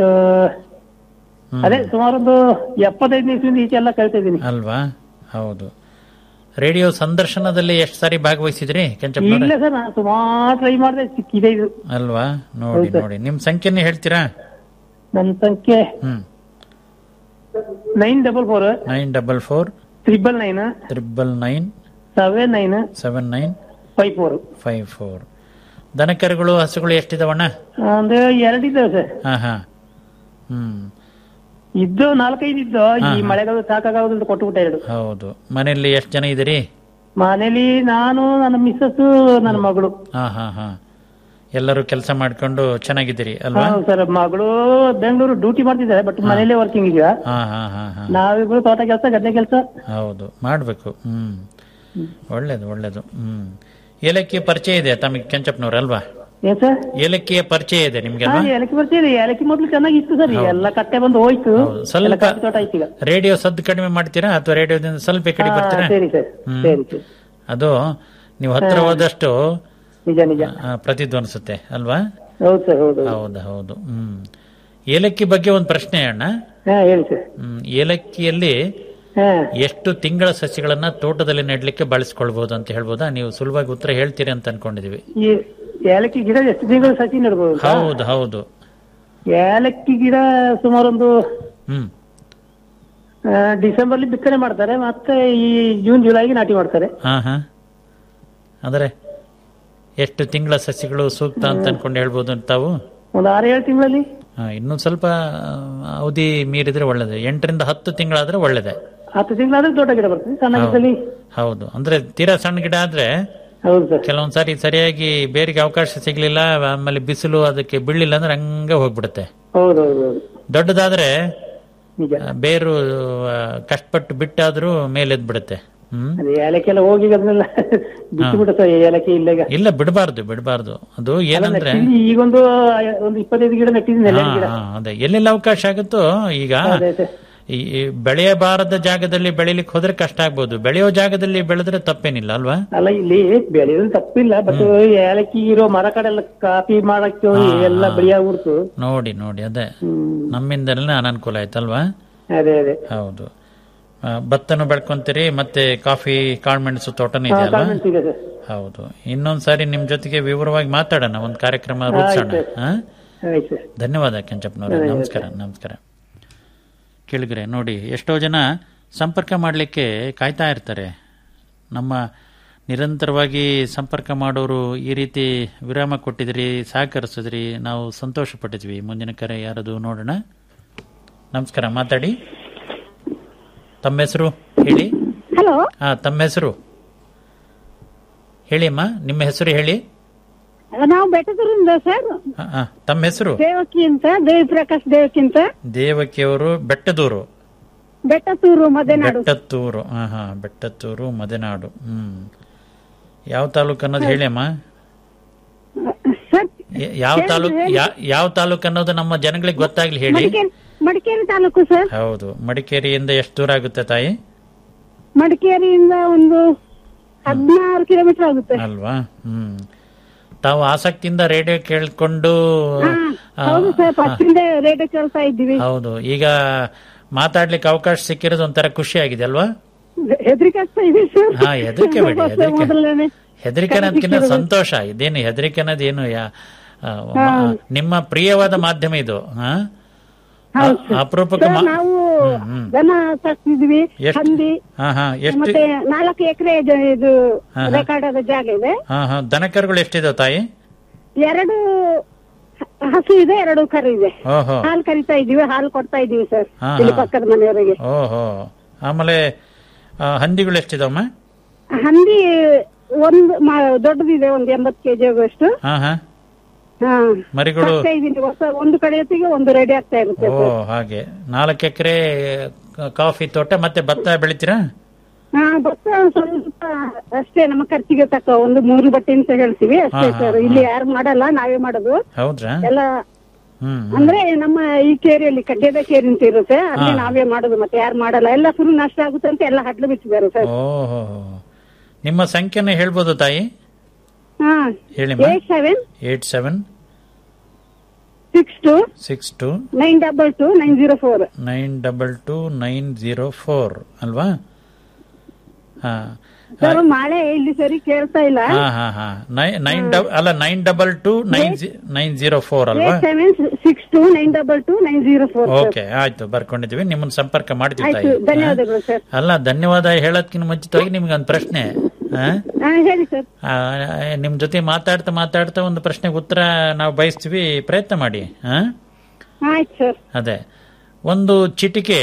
ಅದೇ ಸುಮಾರು ಒಂದು ಎಪ್ಪತ್ತೈದು ನಿಮಿಷದಿಂದ ಈಚೆ ಎಲ್ಲ ಕೇಳ್ತಾ ಇದ್ದೀನಿ ಅಲ್ವಾ ಹೌದು ರೇಡಿಯೋ ಸಂದರ್ಶನದಲ್ಲಿ ಎಷ್ಟು ಸಾರಿ ಭಾಗವಹಿಸಿದ್ರಿ ಕೆಂಚಪ್ಪನವ್ರೆ ಇಲ್ಲ ಸರ್ ನಾನು ಸುಮಾರು ಟ್ರೈ ಮಾಡಿದೆ ಸಿಕ್ಕಿದೆ ಇದು ಅಲ್ವಾ ನೋಡಿ ನೋಡಿ ನಿಮ್ ಸಂಖ್ಯೆನೇ ಹೇಳ್ತೀರಾ ನನ್ನ ಸಂಖ್ಯೆ hmm nine double four nine double four triple nine triple nine seven nine seven nine five four five four ದನಕರುಗಳು ಹಸುಗಳು ಎಷ್ಟಿದಾವಣ್ಣ ಅಂದ್ರೆ ಎರಡಿದ್ದಾವೆ ಸರ್ ಹಾ ಹಾ ಹ್ಮ್ ಇದ್ದು ನಾಲ್ಕೈದು ಇದ್ದು ಈ ಮಳೆಗಾಲ ಸಾಕಾಗೋದು ಅಂತ ಕೊಟ್ಟುಬಿಟ್ಟೆ ಎರಡು ಹೌದು ಮನೆಯಲ್ಲಿ ಎಷ್ಟು ಜನ ಇದ್ದೀರಿ ಮನೇಲಿ ನಾನು ನನ್ನ ಮಿಸ್ಸಸ್ ನನ್ನ ಮಗಳು ಹಾ ಹಾ ಹಾ ಎಲ್ಲರೂ ಕೆಲಸ ಮಾಡ್ಕೊಂಡು ಚೆನ್ನಾಗಿದ್ದೀರಿ ಅಲ್ವಾ ಹೌದು ಸರ್ ಮಗಳು ಬೆಂಗಳೂರು ಡ್ಯೂಟಿ ಮಾಡ್ತಿದ್ದಾರೆ ಬಟ್ ಮನೇಲೆ ವರ್ಕಿಂಗ್ ಈಗ ಹಾ ಹಾ ಹಾ ಹಾ ನಾವಿಬ್ರು ತೋಟ ಕೆಲಸ ಗದ್ದೆ ಕೆಲಸ ಹೌದು ಮಾಡ್ಬೇಕು ಹ್ಮ್ ಒಳ್ಳೇದು ಒಳ್ಳೇದು ಹ್ಮ್ ಏಲಕ್ಕಿ ಪರಿಚಯ ಇದೆ ತಮಗೆ ಕೆಂಚಪ್ಪನವ್ರು ಅಲ್ವಾ ಏನ್ ಸರ್ ಏಲಕ್ಕಿಯ ಪರಿಚಯ ಇದೆ ನಿಮ್ಗೆ ಹಾ ಅಲ್ವಾ ಏಲಕ್ಕಿ ಬರ್ತೀರಿ ಏಲಕ್ಕಿ ಮೊದ್ಲು ಚೆನ್ನಾಗಿತ್ತು ಸರ್ ಎಲ್ಲ ಕಟ್ಟೆ ಬಂದು ಹೋಯ್ತು ಹೌದು. ಸ್ವಲ್ಪ- ಎಲ್ಲ ಕಾಫಿ ತೋಟ ಆಯ್ತು ಈಗ ರೇಡಿಯೋ ಸದ್ದು ಕಡಿಮೆ ಮಾಡ್ತೀರಾ ಅಥವಾ ರೇಡಿಯೋದಿಂದ ಸ್ವಲ್ಪ ಈ ಕಡೆ ಹಾ, ಬರ್ತೀರಾ ಸರಿ ಸರ್ ಹ್ಮ್. ಸರಿ ಸರಿ ಅದು ನೀವು ಹತ್ರ ಹೋದಷ್ಟು ನಿಜ ನಿಜ ಆ, ಪ್ರತಿಧ್ವನಿಸುತ್ತೆ ಅಲ್ವಾ ಹೌದು ಸರ್ ಹೌದು ಹೌದು. ಹೌದು ಹೌದು ಹ್ಮ್ ಏಲಕ್ಕಿ ಬಗ್ಗೆ ಒಂದು ಪ್ರಶ್ನೆ ಅಣ್ಣ ಹಾ ಹೇಳಿ ಸರ್ ಹ್ಮ್, ಏಲಕ್ಕಿಯಲ್ಲಿ ಹಾ ಎಷ್ಟು ತಿಂಗಳ ಸಸಿಗಳನ್ನ ತೋಟದಲ್ಲಿ ನೆಡ್ಲಿಕ್ಕೆ ಬಳಸ್ಕೊಳ್ಬಹುದು ಅಂತ ಹೇಳ್ಬೋದಾ ನೀವು ಸುಲಭವಾಗಿ ಉತ್ತರ ಹೇಳ್ತೀರಿ ಅಂತ ಅನ್ಕೊಂಡಿದೀವಿ ಈ ಏಲಕ್ಕಿ ಗಿಡ ಎಷ್ಟು ತಿಂಗಳು ಸಸಿ ನೆಡ್ಬೋದು ಅಂತ? ಹೌದು ಹೌದು ಏಲಕ್ಕಿ ಗಿಡ ಸುಮಾರು ಒಂದು ಹ್ಮ್ ಡಿಸೆಂಬರ್ ಬಿತ್ತನೆ ಮಾಡ್ತಾರೆ ಮತ್ತೆ ಈ ಜೂನ್ ಜುಲೈಗೆ ನಾಟಿ ಮಾಡ್ತಾರೆ ಹಾ ಹಾ ಅಂದ್ರೆ ಎಷ್ಟು ತಿಂಗಳ ಸಸಿಗಳು ಸೂಕ್ತ ಅಂತ ಅನ್ಕೊಂಡು ಹೇಳ್ಬೋದು ಅಂತ ತಾವು ಒಂದು ಆರು ಏಳು ತಿಂಗಳಲ್ಲಿ ಹಾ, ಇನ್ನೂ ಸ್ವಲ್ಪ ಆ, ಅವಧಿ ಮೀರಿದ್ರೆ ಒಳ್ಳೇದು ಎಂಟರಿಂದ ಹತ್ತು ತಿಂಗಳಾದ್ರೆ ಒಳ್ಳೇದೆ ಹತ್ತು ತಿಂಗಳಾದ್ರೆ ದೊಡ್ಡ ಗಿಡ ಬರ್ತದೆ ಸಣ್ಣ ಗಿಡದಲ್ಲಿ ಹೌದು ಅಂದ್ರೆ ತೀರಾ ಸಣ್ಣ ಗಿಡ ಆದ್ರೆ ಹೌದು ಸರ್ ಕೆಲವೊಂದ್ಸಾರಿ ಸರಿಯಾಗಿ ಬೇರಿಗೆ ಅವಕಾಶ ಸಿಗ್ಲಿಲ್ಲ ಆಮೇಲೆ ಬಿಸಿಲು ಅದಕ್ಕೆ ಬೀಳಿಲ್ಲ ಅಂದ್ರೆ ಹಂಗೆ ಹೋಗ್ಬಿಡುತ್ತೆ ಹೌದು ಹೌದು ಹೌದು ದೊಡ್ಡದಾದ್ರೆ ನಿಜ ಆ, ಬೇರು ಆ, ಕಷ್ಟಪಟ್ಟು ಬಿಟ್ಟಾದ್ರೂ ಮೇಲೆದ್ ಬಿಡುತ್ತೆ ಹ್ಮ್ ಅದೇ ಏಲಕ್ಕಿ ಎಲ್ಲ ಹೋಗಿ ಅದನ್ನೆಲ್ಲ ಬಿಟ್ಟು ಬಿಡುತ್ತೆ ಏಲಕ್ಕಿ ಇಲ್ಲ ಈಗ ಇಲ್ಲ ಬಿಡಬಾರ್ದು ಬಿಡಬಾರ್ದು ಅದು ಏನಂದ್ರೆ ನೆಟ್ಟಿದ್ದೀನಿ, ಈಗೊಂದು ಆ- ಒಂದು ಇಪ್ಪತ್ತೈದು ಗಿಡ ನೆಟ್ಟಿದ್ದೀನಿ ನೆಲ್ಲಿನ ಹಾ, ಗಿಡ ಹಾ, ಅದೇ ಎಲ್ಲೆಲ್ಲ ಅವಕಾಶ ಆಗುತ್ತೋ ಈಗ ಅದೇ ಅದೇ ಈ ಈ ಬೆಳೆಯಬಾರದ ಜಾಗದಲ್ಲಿ ಬೆಳಿಲಿಕ್ಕೆ ಹೋದ್ರೆ ಕಷ್ಟ ಆಗ್ಬೋದು ಬೆಳೆಯೋ ಜಾಗದಲ್ಲಿ ಬೆಳೆದ್ರೆ ತಪ್ಪೇನಿಲ್ಲ ಅಲ್ವಾ ಅಲ್ಲ ಇಲ್ಲಿ ಬೆಳೆಯೋದು ತಪ್ಪಿಲ್ಲ ಬಟ್ ಏಲಕ್ಕಿ ಇರೋ ಮರ ಕಡೆ ಎಲ್ಲ ಕಾಫಿ ಮಾಡಕ್ಕೆ ಎಲ್ಲ ಬೆಳೆಯಾಗ್ಬಿಡ್ತು ನೋಡಿ ನೋಡಿ ಅದೇ ಹ್ಮ್ ನಮ್ಮಿಂದಲೇ ಅನನುಕೂಲ ಆಯ್ತಲ್ವಾ ಅದೇ ಅದೇ ಹೌದು ಆ, ಭತ್ತನು ಬೆಳ್ಕೊಂತೀರಿ ಮತ್ತೆ ಕಾಫಿ ಕಾಳ್ಮೆಣಸು ತೋಟನೂ ಇದೆ ಅಲ್ವಾ ಕಾನ್ವೆಂಟ್ ಇದೆ ಸರ್ ಹೌದು ಇನ್ನೊಂದ್ಸಾರಿ ನಿಮ್ ಜೊತೆಗೆ ವಿವರವಾಗಿ ಮಾತಾಡೋಣ ಒಂದು ಕಾರ್ಯಕ್ರಮ ರೂಪಿಸೋಣ ಹಾ ಆಯ್ತು ಸರ್ ಧನ್ಯವಾದ ಕೆಂಚಪ್ಪನವರೇ ನಮಸ್ಕಾರ ನಮಸ್ಕಾರ ಕೇಳಿದ್ರೆ ನೋಡಿ ಎಷ್ಟೋ ಜನ ಸಂಪರ್ಕ ಮಾಡಲಿಕ್ಕೆ ಕಾಯ್ತಾ ಇರ್ತಾರೆ ನಮ್ಮ ನಿರಂತರವಾಗಿ ಸಂಪರ್ಕ ಮಾಡೋರು ಈ ರೀತಿ ವಿರಾಮ ಕೊಟ್ಟಿದ್ರಿ ಸಹಕರಿಸಿದ್ರಿ ನಾವು ಸಂತೋಷ ಪಟ್ಟಿದ್ವಿ ಮುಂದಿನ ಕರೆ ಯಾರದು ನೋಡೋಣ ನಮಸ್ಕಾರ ಮಾತಾಡಿ ತಮ್ಮ ಹೆಸರು ಹೇಳಿ ಹಲೋ ಹಾ ತಮ್ಮ ಹೆಸರು ಹೇಳಿ ಅಮ್ಮ ನಿಮ್ಮ ಹೆಸರು ಹೇಳಿ ನಾವು ಬೆಟ್ಟದೂರಿಂದ ಸರ್ ಹಾ, ಹಾ, ತಮ್ಮ ಹೆಸರು ದೇವಕಿ ಅಂತ ದೇವಿ ಪ್ರಕಾಶ್ ದೇವಕಿ ಅಂತ ದೇವಕಿಯವರು ಬೆಟ್ಟದೂರು ಬೆಟ್ಟತೂರು ಮದೆನಾಡು ಬೆಟ್ಟತ್ತೂರು ಹಾ ಹಾ ಬೆಟ್ಟತ್ತೂರು ಮದೆನಾಡು ಹ್ಮ್ ಯಾವ ತಾಲೂಕು ಅನ್ನೋದು ಹೇಳಿ ಅಮ್ಮ ಸರ್ ಯ- ಯಾವ ತಾಲೂಕು ಯಾವ ತಾಲೂಕು ಅನ್ನೋದು ನಮ್ಮ ಜನಗಳಿಗೆ ಗೊತ್ತಾಗ್ಲಿ ಹೇಳಿ ಮಡಿಕೇರಿ ಮಡಿಕೇರಿ ತಾಲೂಕು ಸರ್ ಹೌದು ಮಡಿಕೇರಿಯಿಂದ ಎಷ್ಟು ದೂರ ಆಗುತ್ತೆ ತಾಯಿ ಮಡಿಕೇರಿಯಿಂದ ಒಂದು ಹದಿನಾರು ಕಿಲೋಮೀಟರ್ ಆಗುತ್ತೆ ಅಲ್ವಾ ಹ್ಮ್ ತಾವು ಆಸಕ್ತಿಯಿಂದ ರೇಡಿಯೋ ಕೇಳ್ಕೊಂಡು ಆ, ಹೌದು ಸರ್ ಫಸ್ಟ್ ಇಂದ ರೇಡಿಯೋ ಕೇಳ್ತಾ ಇದ್ದೀವಿ ಹೌದು ಈಗ ಮಾತಾಡ್ಲಿಕ್ಕೆ ಅವಕಾಶ ಸಿಕ್ಕಿರೋದು ಒಂಥರ ಖುಷಿ ಆಗಿದೆ ಅಲ್ವಾ ಹೆದರಿಕೆ ಆಗ್ತಾ ಇದೆ ಸರ್ ಹಾ ಹೆದರಿಕೆ ಬೇಡಿ ಹೆದರಿಕೆ ಮೊದಲನೇ ಹೆದರಿಕೆ ಅನ್ನೋದಕ್ಕಿಂತ ಸಂತೋಷ ಇದೇನು ಹೆದರಿಕೆ ಅನ್ನೋದೇನು ಯಾ ಆ, ಮ- ನಿಮ್ಮ ಪ್ರಿಯವಾದ ಮಾಧ್ಯಮ ಇದು ಹಾ ಹೌದು ಆ- ಅಪರೂಪಕ್ಕೆ ಸರ್ ಮಾ- ನಾವು ಹ್ಮ್, ಹ್ಮ್. ದನ ಸಾಕ್ತಿದ್ವಿ ಎಷ್ಟು ಹಂದಿ ಹಾ ಹಾ ಎಷ್ಟು ಮತ್ತೆ ನಾಲ್ಕು ಎಕರೆ ಇದು ಹಾ, ಹಾ. ರೆಕಾರ್ಡ್ ಆದ ಜಾಗ ಇದೆ ಹಾ ಹಾ ದನಕರುಗಳು ಎಷ್ಟಿದಾವೆ ತಾಯಿ ಎರಡು ಹ- ಹಸು ಇದೆ ಎರಡು ಕರು ಇದೆ ಓಹೋ ಹಾಲು ಕರಿತಾ ಇದೀವಿ ಹಾಲು ಕೊಡ್ತಾ ಇದೀವಿ ಸರ್ ಹಾ, ಇಲ್ಲಿ ಹಾ. ಪಕ್ಕದ ಮನೆಯವರಿಗೆ ಓಹೋ ಆಮೇಲೆ ಆ, ಹಂದಿಗಳು ಎಷ್ಟಿದಾವಮ್ಮ ಹಂದಿ ಒಂದು ಮ- ದೊಡ್ಡದಿದೆ ಒಂದು ಎಂಬತ್ತು ಕೆಜಿ ಆಗುವಷ್ಟು ಹಾ ಹಾ ಹಾ ಮರಿಗಳು ಸಾಕ್ತಾ ಇದೀನಿ ಹೊಸ ಒಂದು ಕಡೆ ಹೊತ್ತಿಗೆ ಒಂದು ರೆಡಿ ಆಗ್ತಾ ಇರುತ್ತೆ ಓ ಹಾಗೆ ನಾಲ್ಕು ಎಕರೆ ಕಾಫಿ ತೋಟ ಮತ್ತೆ ಭತ್ತ ಬೆಳಿತೀರಾ ಹಾ ಭತ್ತ ಸ್ವಲ್ಪ ಅಷ್ಟೇ ನಮ್ಮ ಖರ್ಚಿಗೆ ತಕ್ಕ ಒಂದು ಮೂರು ಬಟ್ಟೆ ಅಂತ ಹೇಳ್ತೀವಿ ಅಷ್ಟೇ ಹಾ, ಹಾ, ಸರ್ ಇಲ್ಲಿ ಯಾರು ಮಾಡಲ್ಲ ನಾವೇ ಮಾಡೋದು ಹೌದ್ರಾ ಎಲ್ಲ ಹ್ಮ್ ಅಂದ್ರೆ ನಮ್ಮ ಈ ಕೇರಿಯಲ್ಲಿ ಕಡ್ಡೆದ ಕೇರಿ ಅಂತ ಇರುತ್ತೆ ಅಲ್ಲಿ ನಾವೇ ಮಾಡೋದು ಮತ್ತೆ ಯಾರು ಮಾಡಲ್ಲ ಎಲ್ಲ ಫುಲ್ ನಷ್ಟ ಆಗುತ್ತೆ ಅಂತ ಎಲ್ಲ ಹಡ್ಲು ಬಿಟ್ಟಿದ್ದಾರೆ ಸರ್ ಓಹೋ ನಿಮ್ಮ ಸಂಖ್ಯೆನ ಹೇಳ್ಬೋದು ತಾಯಿ ಹಾ ಹೇಳಿಮ್ಮ eight seven eight seven six two six two nine double two nine zero four nine double two nine zero four ಅಲ್ವಾ ಹಾ ಸರ್ ಮಳೆ ಇಲ್ಲಿ ಸರಿ ಕೇಳ್ತಾ ಇಲ್ಲ ಹಾ ಹಾ ಹಾ ನೈನ್ ಡಬ್ ಅಲ್ಲ nine double two nine nine zero four ಅಲ್ವಾ eight seven six two nine double two nine zero four okay ಆಯ್ತು ಬರ್ಕೊಂಡಿದ್ವಿ ನಿಮ್ಮನ್ನ ಸಂಪರ್ಕ ಮಾಡ್ತೀವಿ ಆಯ್ತು ತಾಯಿ ಧನ್ಯವಾದಗಳು ಸರ್ ಅಲ್ಲ ಧನ್ಯವಾದ ಹೇಳೋದ್ಕಿಂತ ಮುಂಚಿತವಾಗಿ ನಿಮ್ಗೆ ಒಂದು ಪ್ರಶ್ನೆ ಆ? ಹಾ ಹೇಳಿ ಸರ್ ಆ, ನಿಮ್ ಜೊತೆ ಮಾತಾಡ್ತಾ ಮಾತಾಡ್ತಾ ಒಂದು ಪ್ರಶ್ನೆಗೆ ಉತ್ತರ ನಾವು ಬಯಸ್ತೀವಿ ಪ್ರಯತ್ನ ಮಾಡಿ ಆ? ಆಯ್ತು ಸರ್ ಅದೇ ಒಂದು ಚಿಟಿಕೆ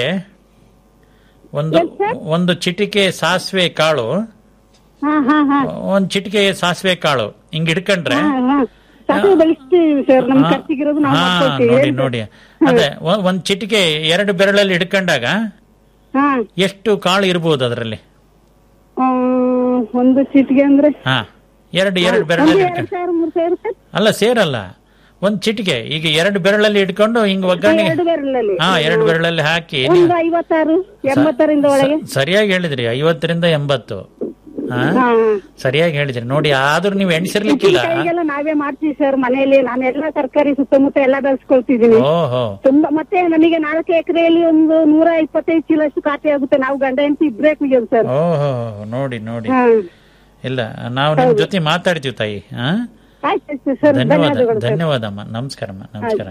ಒಂದು ಒಂದು ಚಿಟಿಕೆ ಸಾಸಿವೆ ಕಾಳು ಹಾ ಹಾ ಹಾ ಒಂದ್ ಚಿಟಿಕೆ ಸಾಸಿವೆ ಕಾಳು ಹಿಂಗ್ ಹಿಡ್ಕೊಂಡ್ರೆ ಹಾ, ಹಾ. ಸಾಸಿವೆ ಬೆಳೆಸ್ತೀವಿ ಸರ್ ನಮ್ ಹಾ, ಖರ್ಚಿಗಿರೋದು ನಾವು ಹಾ, ಮಾಡ್ಕೊಳ್ತೀವಿ ನೋಡಿ ಹೇಳಿ ಸರ್. ನೋಡಿ ಅದೇ ಒ- ಒಂದ್ ಚಿಟಿಕೆ ಎರಡು ಬೆರಳಲ್ಲಿ ಹಿಡ್ಕೊಂಡಾಗ ಹಾ ಎಷ್ಟು ಕಾಳು ಇರ್ಬೋದು ಅದರಲ್ಲಿ ಆ, ಒಂದು ಚೀಟಿಗೆ ಅಂದ್ರೆ ಹಾ ಎರಡು ಎರಡು ಒಂದು ಬೆರಳಲ್ಲಿ ಎರಡ್ ಹಿಡ್ಕೊಂಡು ಸಾವಿರ ಮೂರ್ ಸಾವಿರ ಸರ್ ಅಲ್ಲ ಸೇರಲ್ಲ ಒಂದ್ ಚಿಟಿಕೆ ಈಗ ಎರಡು ಬೆರಳಲ್ಲಿ ಹಿಡ್ಕೊಂಡು ಹಿಂಗ್ ಒಗ್ಗರಣೆ ಎರಡು ಬೆರಳಲ್ಲಿ ಹಾ ಎರಡು ಬೆರಳಲ್ಲಿ ಹಾಕಿ ನೀವು ಒಂದು ಐವತ್ತಾರು ಎಂಬತ್ತರಿಂದ ಒಳಗೆ ಸ- ಸರಿಯಾಗಿ ಹೇಳಿದ್ರಿ ಐವತ್ತರಿಂದ ಎಂಬತ್ತು ಹಾ ಹಾ ಸರಿಯಾಗಿ ಹೇಳಿದ್ರಿ ನೋಡಿ ಆದ್ರೂ ನೀವು ಎಣಿಸಿರ್ಲಿಕ್ಕಿಲ್ಲ ಕೈಗೆಲ್ಲ ನಾವೇ ಮಾಡ್ತೀವಿ ಸರ್ ಮನೆಯಲ್ಲಿ ನಾನೆಲ್ಲ ತರಕಾರಿ ಸುತ್ತಮುತ್ತ ಎಲ್ಲ ಬೆಳೆಸ್ಕೊಳ್ತಿದೀನಿ ಓಹೋ ತುಂಬಾ ಮತ್ತೆ ನನಗೆ ನಾಲ್ಕು ಎಕರೆಯಲ್ಲಿ ಒಂದು ನೂರ ಇಪ್ಪತ್ತೈದು ಚೀಲ ಅಷ್ಟು ಖಾತೆ ಆಗುತ್ತೆ ನಾವು ಗಂಡ ಹೆಂಡತಿ ಇಬ್ರೇ ಕುಯ್ಯೋದು ಸರ್ ಓಹೋ ನೋಡಿ ನೋಡಿ ಹಾ ಇಲ್ಲ ನಾವು ನಿಮ್ ಜೊತೆ ಮಾತಾಡ್ತೀವಿ ತಾಯಿ ಹಾ ಆಯ್ತು ಸರ್ ಧನ್ಯವಾದ ಧನ್ಯವಾದಗಳು ಸರ್ ಧನ್ಯವಾದಮ್ಮ ನಮಸ್ಕಾರಮ್ಮ ನಮಸ್ಕಾರ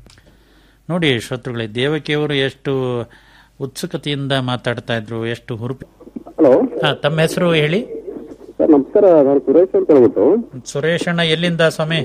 ನೋಡಿ ಶ್ರೋತೃಗಳೇ ದೇವಕಿಯವರು ಎಷ್ಟು ಉತ್ಸುಕತೆಯಿಂದ ಮಾತಾಡ್ತಾ ಇದ್ರು ಎಷ್ಟು ಹುರುಪು ಹಲೋ ಹಾ ತಮ್ಮ ಹೆಸರು ಹೇಳಿ ಸರ್ ನಮಸ್ಕಾರ ನಾನು ಸುರೇಶ್ ಅಂತ ಹೇಳ್ಬಿಟ್ಟು ಸುರೇಶ್ ಅಣ್ಣ ಎಲ್ಲಿಂದ ಸ್ವಾಮಿ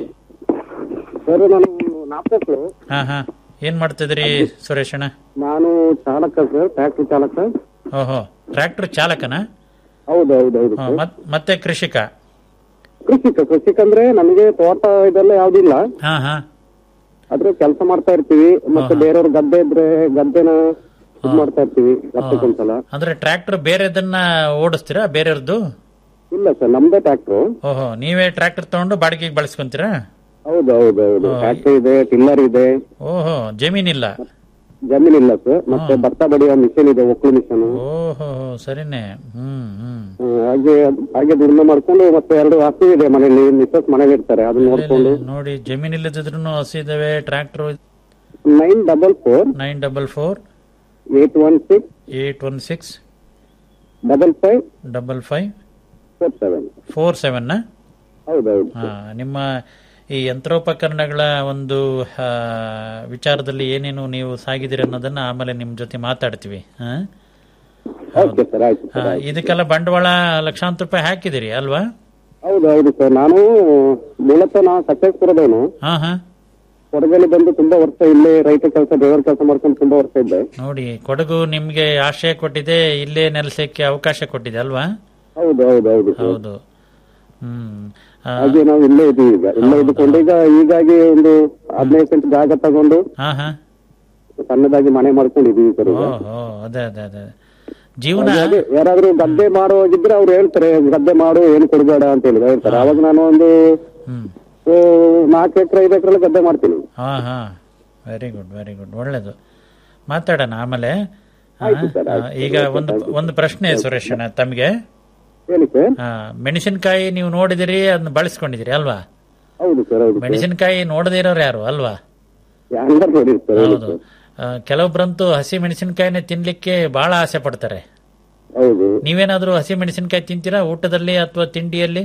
ಸರ್ ನಾನು ನಾಪಕ್ಲು ಹಾ ಹಾ ಏನ್ ಮಾಡ್ತಿದ್ರಿ ಸುರೇಶ್ ಅಣ್ಣ ನಾನು ಚಾಲಕ ಸರ್ ಟ್ಯಾಕ್ಸಿ ಚಾಲಕ ಓಹೋ ಟ್ರ್ಯಾಕ್ಟರ್ ಚಾಲಕನ ಹೌದು ಹೌದು ಹೌದು ಹಾ, ಮತ್- ಮತ್ತೆ ಕೃಷಿಕ ಕೃಷಿಕ ಕೃಷಿಕ ಅಂದ್ರೆ ನಮಗೆ ತೋಟ ಇದೆಲ್ಲ ಯಾವ್ದಿಲ್ಲ ಹಾ ಹಾ ಆದ್ರೆ ಕೆಲಸ ಮಾಡ್ತಾ ಇರ್ತೀವಿ ಮತ್ತೆ ಬೇರೆಯವ್ರ ಗದ್ದೆ ಇದ್ರೆ ಗದ್ದೆನ ಇದ್ ಮಾಡ್ತಾ ಇರ್ತೀವಿ ವರ್ಷಕ್ಕೊಂದ್ಸಲ ಅಂದ್ರೆ ಟ್ರ್ಯಾಕ್ಟರ್ ಬೇರೆದನ್ನ ಓಡಿಸ್ತೀರಾ ಬೇರೆಯವ್ರದ್ದು ಇಲ್ಲ ಸರ್ ನಮ್ದೇ ಟ್ಯಾಕ್ಟ್ರು ಓಹೋ ನೀವೇ ಟ್ರ್ಯಾಕ್ಟರ್ ತಗೊಂಡು ಬಾಡಿಗೆಗೆ ಬಳಸ್ಕೊಂತೀರಾ ಹೌದು ಹೌದು ಹೌದು ಟ್ಯಾಕ್ಟ್ರಿ ಇದೆ ಟಿಲ್ಲರ್ ಇದೆ ಓಹೋ ಜಮೀನಿಲ್ಲ ಜಮೀನ್ ಇಲ್ಲ ಸರ್ ಮತ್ತೆ ಭತ್ತ ಬಡಿಯೋ ಮಿಷನ್ ಇದೆ ಒಕ್ಳು ಮಿಷನ್ ಓಹೋ ಸರಿನೇ ಹ್ಮ್ ಹ್ಮ್ ಹಾಗೆ ಹಾಗೆ ದುಡಿಮೆ ಮಾಡ್ಕೊಂಡು ಮತ್ತೆ ಎರಡು ಹಸು ಇದೆ ಮನೇಲಿ ಮಿಸ್ಸಸ್ ಮನೇಲಿ ಇರ್ತಾರೆ ಅದನ್ನ ನೋಡ್ಕೊಂಡು ನೋಡಿ ಜಮೀನ್ ಇಲ್ಲದಿದ್ರು ಹಸಿ ಇದಾವೆ tractor nine double four nine double four eight one six eight one six double five double five four seven four seven ಹೌದೌದು ಹಾ ನಿಮ್ಮ ಈ ಯಂತ್ರೋಪಕರಣಗಳ ಒಂದು ಆ, ವಿಚಾರದಲ್ಲಿ ಏನೇನು ನೀವು ಸಾಗಿದಿರಿ ಅನ್ನೋದನ್ನ ಆಮೇಲೆ ನಿಮ್ ಜೊತೆ ಮಾತಾಡ್ತೀವಿ ಹಾ? ಓಕೆ ಸರ್ ಆಯ್ತು ಆ, ಇದಕ್ಕೆಲ್ಲ ಬಂಡವಾಳ ಲಕ್ಷಾಂತರ ರೂಪಾಯಿ ಹಾಕಿದಿರಿ ಅಲ್ವಾ ಹೌದು ಹೌದು ಸರ್ ನಾನು ಮೂಲತಃ ನಾ ಸಕಲೇಶ್ಪುರದವನು ಹಾ ಹಾ ಹೊರಗಡೆ ಬಂದು ತುಂಬಾ ವರ್ಷ ಇಲ್ಲೇ ರೈತ ಕೆಲಸ ಡ್ರೈವರ್ ಕೆಲಸ ಮಾಡ್ಕೊಂಡು ತುಂಬಾ ವರ್ಷ ಇದ್ದೆ ನೋಡಿ ಕೊಡಗು ನಿಮ್ಗೆ ಆಶ್ರಯ ಕೊಟ್ಟಿದೆ ಇಲ್ಲೇ ನೆಲೆಸಕ್ಕೆ ಅವಕಾಶ ಕೊಟ್ಟಿದೆ ಅಲ್ವಾ ಹೌದು ಹೌದು ಹೌದು ಸರ್ ಹೌದು ಹ್ಮ್ ಆ, ಹಾಗೆ ನಾವು ಇಲ್ಲೇ ಇದೀವಿ ಈಗ ಇಲ್ಲೇ ಇದ್ದುಕೊಂಡು ಈಗ ಹೀಗಾಗಿ ಒಂದು ಹದಿನೈದು ಸೆಂಟ್ ಜಾಗ ತಗೊಂಡು ಹಾ ಹಾ ಸಣ್ಣದಾಗಿ ಮನೆ ಮಾಡ್ಕೊಂಡಿದೀವಿ ಸರ್ ಈಗ ಓಹೋ ಅದೇ ಅದೇ ಅದೇ ಜೀವನ ಹಾಗಾಗಿ ಯಾರಾದ್ರೂ ಗದ್ದೆ ಮಾಡುವಾಗಿದ್ರೆ ಅವ್ರು ಹೇಳ್ತಾರೆ ಗದ್ದೆ ಮಾಡು ಏನು ಕೊಡಬೇಡ ಅಂತ ಹೇಳಿ ಹೇಳ್ತಾರೆ ಅವಾಗ ನಾನು ಒಂದು ಹ್ಮ್ ಆ, ನಾಲ್ಕು ಎಕರೆ ಐದು ಎಕರೆ ಗದ್ದೆ ಮಾಡ್ತೀನಿ ಹಾ ಹಾ ವೆರಿ ಗುಡ್ ವೆರಿ ಗುಡ್ ಒಳ್ಳೇದು ಮಾತಾಡೋಣ ಆಮೇಲೆ ಆ, ಆಯ್ತು ಸರ್, ಆ, ಆಯ್ತು. ಈಗ ಒಂದು ಒಂದು ಪ್ರಶ್ನೆ ಸುರೇಶ್ ಅಣ್ಣ ತಮಗೆ ಹೇಳಿ ಸರ್ ಆ, ಮೆಣಸಿನಕಾಯಿ ನೀವು ನೋಡಿದಿರಿ ಅದನ್ನ ಬಳಸ್ಕೊಂಡಿದ್ದೀರಿ ಅಲ್ವಾ ಹೌದು ಸರ್ ಹೌದು ಸರ್ ಮೆಣಸಿನಕಾಯಿ ನೋಡದೇ ಇರೋರು ಯಾರು ಅಲ್ವಾ ಎಲ್ಲರೂ ನೋಡಿ ಸರ್ ಹೌದು ಹೌದು ಸರ್ ಆ, ಕೆಲವೊಬ್ರಂತೂ ಹಸಿ ಮೆಣಸಿನಕಾಯಿನ ತಿನ್ಲಿಕ್ಕೆ ಬಹಳ ಆಸೆ ಪಡ್ತಾರೆ ಹೌದು ನೀವೇನಾದ್ರೂ ಹಸಿ ಮೆಣಸಿನಕಾಯಿ ತಿಂತೀರಾ ಊಟದಲ್ಲಿ ಅಥವಾ ತಿಂಡಿಯಲ್ಲಿ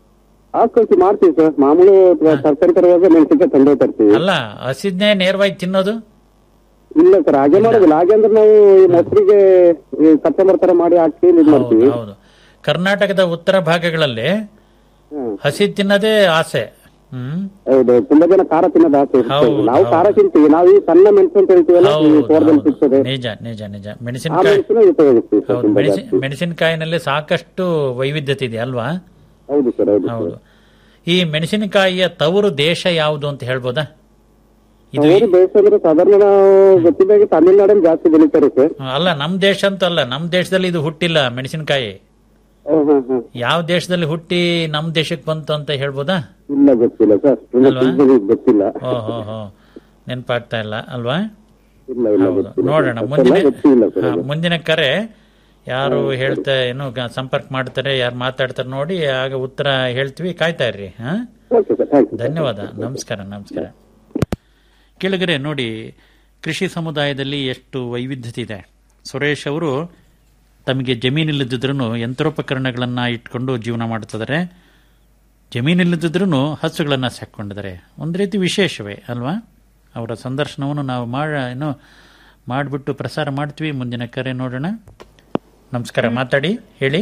ಹಾಕಿ ಮಾಡ್ತೀವಿ ಸರ್ ಮಾಮೂಲು ತರಕಾರಿ ತರುವಾಗ ಮೆಣಸಿನ್ಕಾಯಿ ತಂದೆ ತರ್ತೀವಿ ಅಲ್ಲ ಹಸಿದ್ನೇ ನೇರವಾಗಿ ತಿನ್ನೋದು ಇಲ್ಲ ಸರ್ ಹಾಗೆ ಮಾಡೋದಿಲ್ಲ ಹಾಗೆ ಅಂದ್ರೆ ನಾವು ಈ ಮೊಸರಿಗೆ ಈ ಕಚ್ಚಂಬರ್ ತರ ಮಾಡಿ ಹಾಕಿ ಇದು ಹೌದು ಮಾಡ್ತೀವಿ ಹೌದು ಕರ್ನಾಟಕದ ಉತ್ತರ ಭಾಗಗಳಲ್ಲಿ ಹ್ಮ್. ಹಸಿ ತಿನ್ನೋದೇ ಆಸೆ ಹ್ಮ್ ಹೌದು ತುಂಬಾ ಜನ ಖಾರ ತಿನ್ನೋದು ಆಸೆ ಇರುತ್ತೆ. ಹೌದು, ನಾವು ಖಾರ ಹೌದು. ತಿಂತೀವಿ ನಾವು ಈ ಸಣ್ಣ ಮೆಣಸು ಅಂತ ಹೇಳ್ತೀವಲ್ಲ ಈ ಹೌದು, ತೋಟದಲ್ಲಿ ಹೌದು. ಸಿಗ್ತದೆ ನಿಜ ನಿಜ ನಿಜ ಆ ಮೆಣಸಿನಕಾಯಿ ಮೆಣಸನ್ನ ಉಪಯೋಗಿಸ್ತೀವಿ ಸರ್ ಹೌದು ತುಂಬಾ ಮೆಣಸಿನ ಜಾಸ್ತಿ. ಮೆಣಸಿನಕಾಯಿನಲ್ಲಿ ಸಾಕಷ್ಟು ವೈವಿಧ್ಯತೆ ಇದೆ ಅಲ್ವಾ ಹೌದು ಸರ್ ಹೌದು ಹೌದು ಸರ್ ಈ ಮೆಣಸಿನಕಾಯಿಯ ತವರು ದೇಶ ಯಾವುದು ಅಂತ ಹೇಳ್ಬೋದಾ ಇದು ಅವರು ದೇಶ ಅಂದ್ರೆ ಸಾಧಾರಣ ನಾವು ಗೊತ್ತಿದ್ದಾಗೆ ತಮಿಳ್ನಾಡಲ್ಲಿ ಜಾಸ್ತಿ ಬೆಳೀತಾರೆ ಸರ್ ಅಲ್ಲ ನಮ್ ದೇಶ ಅಂತ ಅಲ್ಲ ನಮ್ ದೇಶದಲ್ಲಿ ಇದು ಹುಟ್ಟಿಲ್ಲ ಮೆಣಸಿನಕಾಯಿ ಹ್ಮ್, ಹ್ಮ್, ಹ್ಮ್. ಯಾವ ದೇಶದಲ್ಲಿ ಹುಟ್ಟಿ ನಮ್ ದೇಶಕ್ಕೆ ಬಂತು ಅಂತ ಹೇಳ್ಬೋದಾ ಇಲ್ಲ ಗೊತ್ತಿಲ್ಲ ಸರ್ ಅಲ್ವಾ? ಗೊತ್ತಿಲ್ಲ ಓ ಹೋ ಹೋ ನೆನಪಾಗ್ತಾ ಇಲ್ಲ ಅಲ್ವಾ ಇಲ್ಲ ಇಲ್ಲ ಹೌದು ಗೊತ್ತಿಲ್ಲ ನೋಡೋಣ ಸರ್. ಮುಂದಿನ ಅಷ್ಟೆಲ್ಲ ಗೊತ್ತಿಲ್ಲ ಸರ್ ಹಾ, ಮುಂದಿನ ಕರೆ ಯಾರು ಹೇಳ್ತಾ ಏನು ಗ- ಸಂಪರ್ಕ ಮಾಡ್ತಾರೆ ಯಾರು ಮಾತಾಡ್ತಾರೆ ನೋಡಿ ಆಗ ಉತ್ತರ ಹೇಳ್ತೀವಿ ಕಾಯ್ತಾ ಇರ್ರಿ ಹಾ ಓಕೆ ಸರ್ ಥ್ಯಾಂಕ್ ಯು ಧನ್ಯವಾದ ನಮಸ್ಕಾರ ನಮಸ್ಕಾರ ಕೆಳಗರೆ ನೋಡಿ ಕೃಷಿ ಸಮುದಾಯದಲ್ಲಿ ಎಷ್ಟು ವೈವಿಧ್ಯತೆ ಇದೆ ಸುರೇಶ್ ಅವರು ತಮಗೆ ಜಮೀನಿಲ್ಲದಿದ್ರೂ ಯಂತ್ರೋಪಕರಣಗಳನ್ನು ಇಟ್ಕೊಂಡು ಜೀವನ ಮಾಡ್ತಿದ್ದಾರೆ ಜಮೀನಿಲ್ಲದಿದ್ರೂ ಹಸುಗಳನ್ನು ಸಾಕೊಂಡಿದ್ದಾರೆ ಒಂದು ರೀತಿ ವಿಶೇಷವೇ ಅಲ್ವಾ ಅವರ ಸಂದರ್ಶನವನ್ನು ನಾವು ಮಾಡ ಏನು ಮಾಡಿಬಿಟ್ಟು ಪ್ರಸಾರ ಮಾಡ್ತೀವಿ ಮುಂದಿನ ಕರೆ ನೋಡೋಣ ನಮಸ್ಕಾರ ಮಾತಾಡಿ ಹೇಳಿ